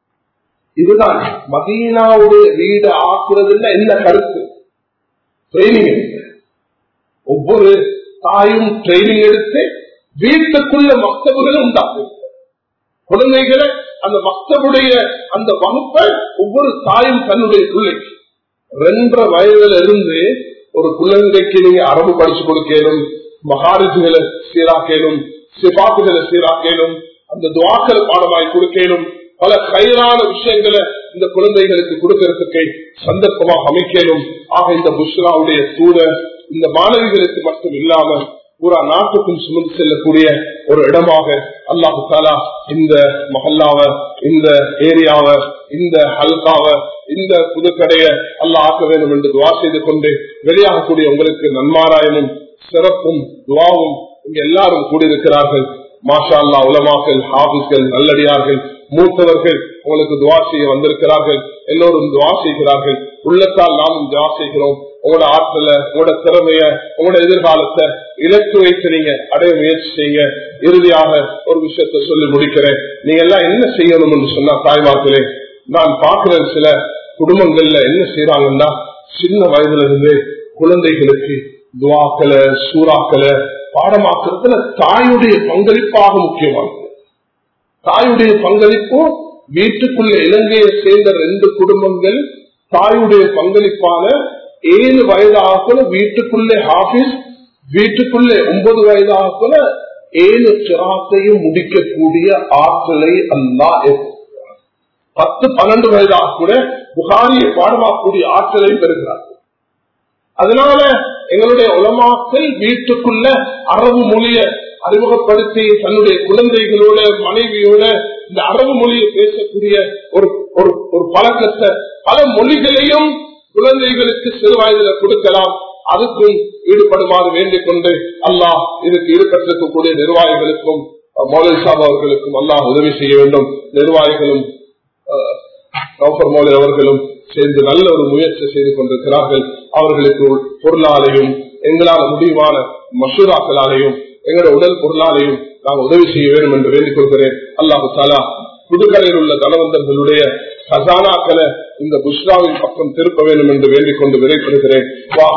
இதுதான் மதீனாவுடைய வீடு ஆக்குறதுல என்ன கருத்து ட்ரைனிங் எடுக்க ஒவ்வொரு தாயும் ட்ரைனிங் எடுத்து வீட்டுக்குள்ள மக்தபுகளை உண்டாக்கு குழந்தைகளை அந்த மக்தபுடைய அந்த வகுப்பை ஒவ்வொரு தாயும் தன்னுடைய பிள்ளைக்கு ரெண்டரை வயதுல இருந்து ஒரு குழந்தைக்கு நீங்க அரபு படிச்சு கொடுக்கணும் மகாரிஜுகளை சீராக்கணும் சிபாத்துகளை சீராக்கணும் அந்த துவாக்களை பாடமாய் கொடுக்கணும் பல கயிறான விஷயங்களை இந்த குழந்தைகளுக்கு கொடுக்கறதுக்கு சந்தர்ப்பமாக அமைக்கணும் ஆக இந்த புஷ்ராவுடைய தூர இந்த மாணவிகளுக்கு மட்டும் இல்லாம பூரா நாட்டுக்கும் சுமந்து செல்லக்கூடிய ஒரு இடமாக அல்லாஹு தாலா இந்த மஹல்லாவ இந்த ஏரியாவ இந்த ஹல்காவ இந்த புதுக்கடைய அல்லாஹ் ஆக்க வேண்டும் என்று துவா செய்து கொண்டு வெளியாகக்கூடிய உங்களுக்கு நன்மாராயமும் சிறப்பும் துவாவும் இங்க எல்லாரும் கூடியிருக்கிறார்கள் மாஷா அல்லா உலமாக்கள் ஹாபிஸ்கள் நல்லடியார்கள் மூத்தவர்கள் உங்களுக்கு துவா செய்ய வந்திருக்கிறார்கள் எல்லோரும் துவா செய்கிறார்கள் உள்ளத்தால் நாமும் துவா செய்கிறோம் உங்களோட ஆற்றல உங்களோட திறமைய உங்களோட எதிர்காலத்தை இலக்கு வைத்து நீங்க அடைய முயற்சி செய்யுங்க இறுதியாக ஒரு விஷயத்த சொல்லி முடிக்கிறேன் நீங்க எல்லாம் என்ன செய்யணும் என்று சொன்னா தாய்மார்களே நான் பார்க்கிறேன் சில குடும்பங்கள்ல என்ன செய்யறாங்கன்னா சின்ன வயதுல இருந்து குழந்தைகளுக்கு துவாக்களை சூறாக்களை பாடமாக்குறதுல தாயுடைய பங்களிப்பாக முக்கியமானது தாயுடைய பங்களிப்பும் வீட்டுக்குள்ள இலங்கையை சேர்ந்த ரெண்டு குடும்பங்கள் தாயுடைய பங்களிப்பான ஏழு வயதாக வீட்டுக்குள்ளே ஹாபிஸ் வீட்டுக்குள்ளே ஒன்பது வயதாக ஏழு சிராத்தையும் முடிக்கக்கூடிய ஆற்றலை அல்லா பத்து பன்னெண்டு வயதாக கூட புகாரியை பாடமாக்கூடிய ஆற்றலை பெறுகிறார்கள் அதனால எங்களுடைய உலமாக்கள் வீட்டுக்குள்ள அரபு மொழிய அறிமுகப்படுத்தி தன்னுடைய குழந்தைகளோட மனைவியோட இந்த அரபு மொழியை பேசக்கூடிய ஒரு ஒரு ஒரு பழக்கத்தை பல மொழிகளையும் குழந்தைகளுக்கு சிறு வயதுல கொடுக்கலாம் அதுக்கும் ஈடுபடுமாறு வேண்டிக் கொண்டு அல்லாஹ் இதுக்கு ஈடுபட்டிருக்கக்கூடிய நிர்வாகிகளுக்கும் மௌலி சாப் அவர்களுக்கும் அல்லாஹ் உதவி செய்ய வேண்டும் நிர்வாகிகளும் கௌஃபர் மௌலி அவர்களும் சேர்ந்து நல்ல ஒரு முயற்சி செய்து கொண்டிருக்கிறார்கள் அவர்களுக்கு பொருளாலையும் எங்களால் முடிவான மசூராக்களாலையும் எங்களோட உடல் பொருளாலையும் நாங்கள் உதவி செய்ய வேண்டும் என்று வேண்டிக் கொள்கிறேன் அல்லாஹு தாலா புதுக்கரையில் உள்ள தனவந்தர்களுடைய கசானாக்களை இந்த புஷ்ராவின் பக்கம் திருப்ப வேண்டும் என்று வேண்டிக் கொண்டு விரைப்படுகிறேன்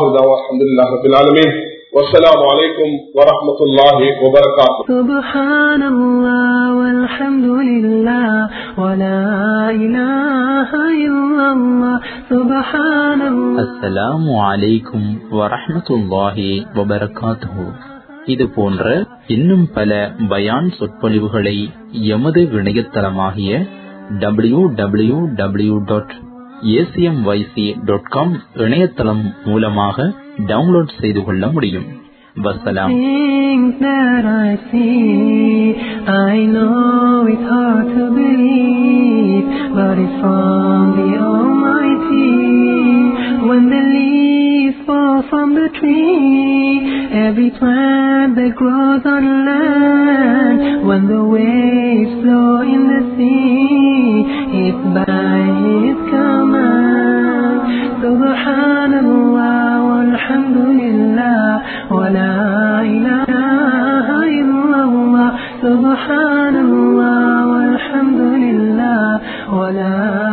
والسلام عليكم ورحمة الله وبركاته سبحان الله والحمد لله ولا إله إلا الله سبحان الله அஸ்ஸலாமு அலைக்கும் வரஹ்மத்துல்லாஹி வபரகாத்துஹு இது போன்ற இன்னும் பல பயான் சொற்பொழிவுகளை எமது இணையதளமாகிய W W W dot ACMYC dot com இணையதளம் மூலமாக டவுன்லோட் செய்து கொள்ள முடியும் வசலாம் Things that I see, I know it's hard to believe, but it's from the Almighty. When the leaves fall from the tree, every plant that grows on land, when the waves flow in the sea, it's by His command. Subhanallah, walhamdulillah, wa la ilaha illallah. Subhanallah, walhamdulillah, wa la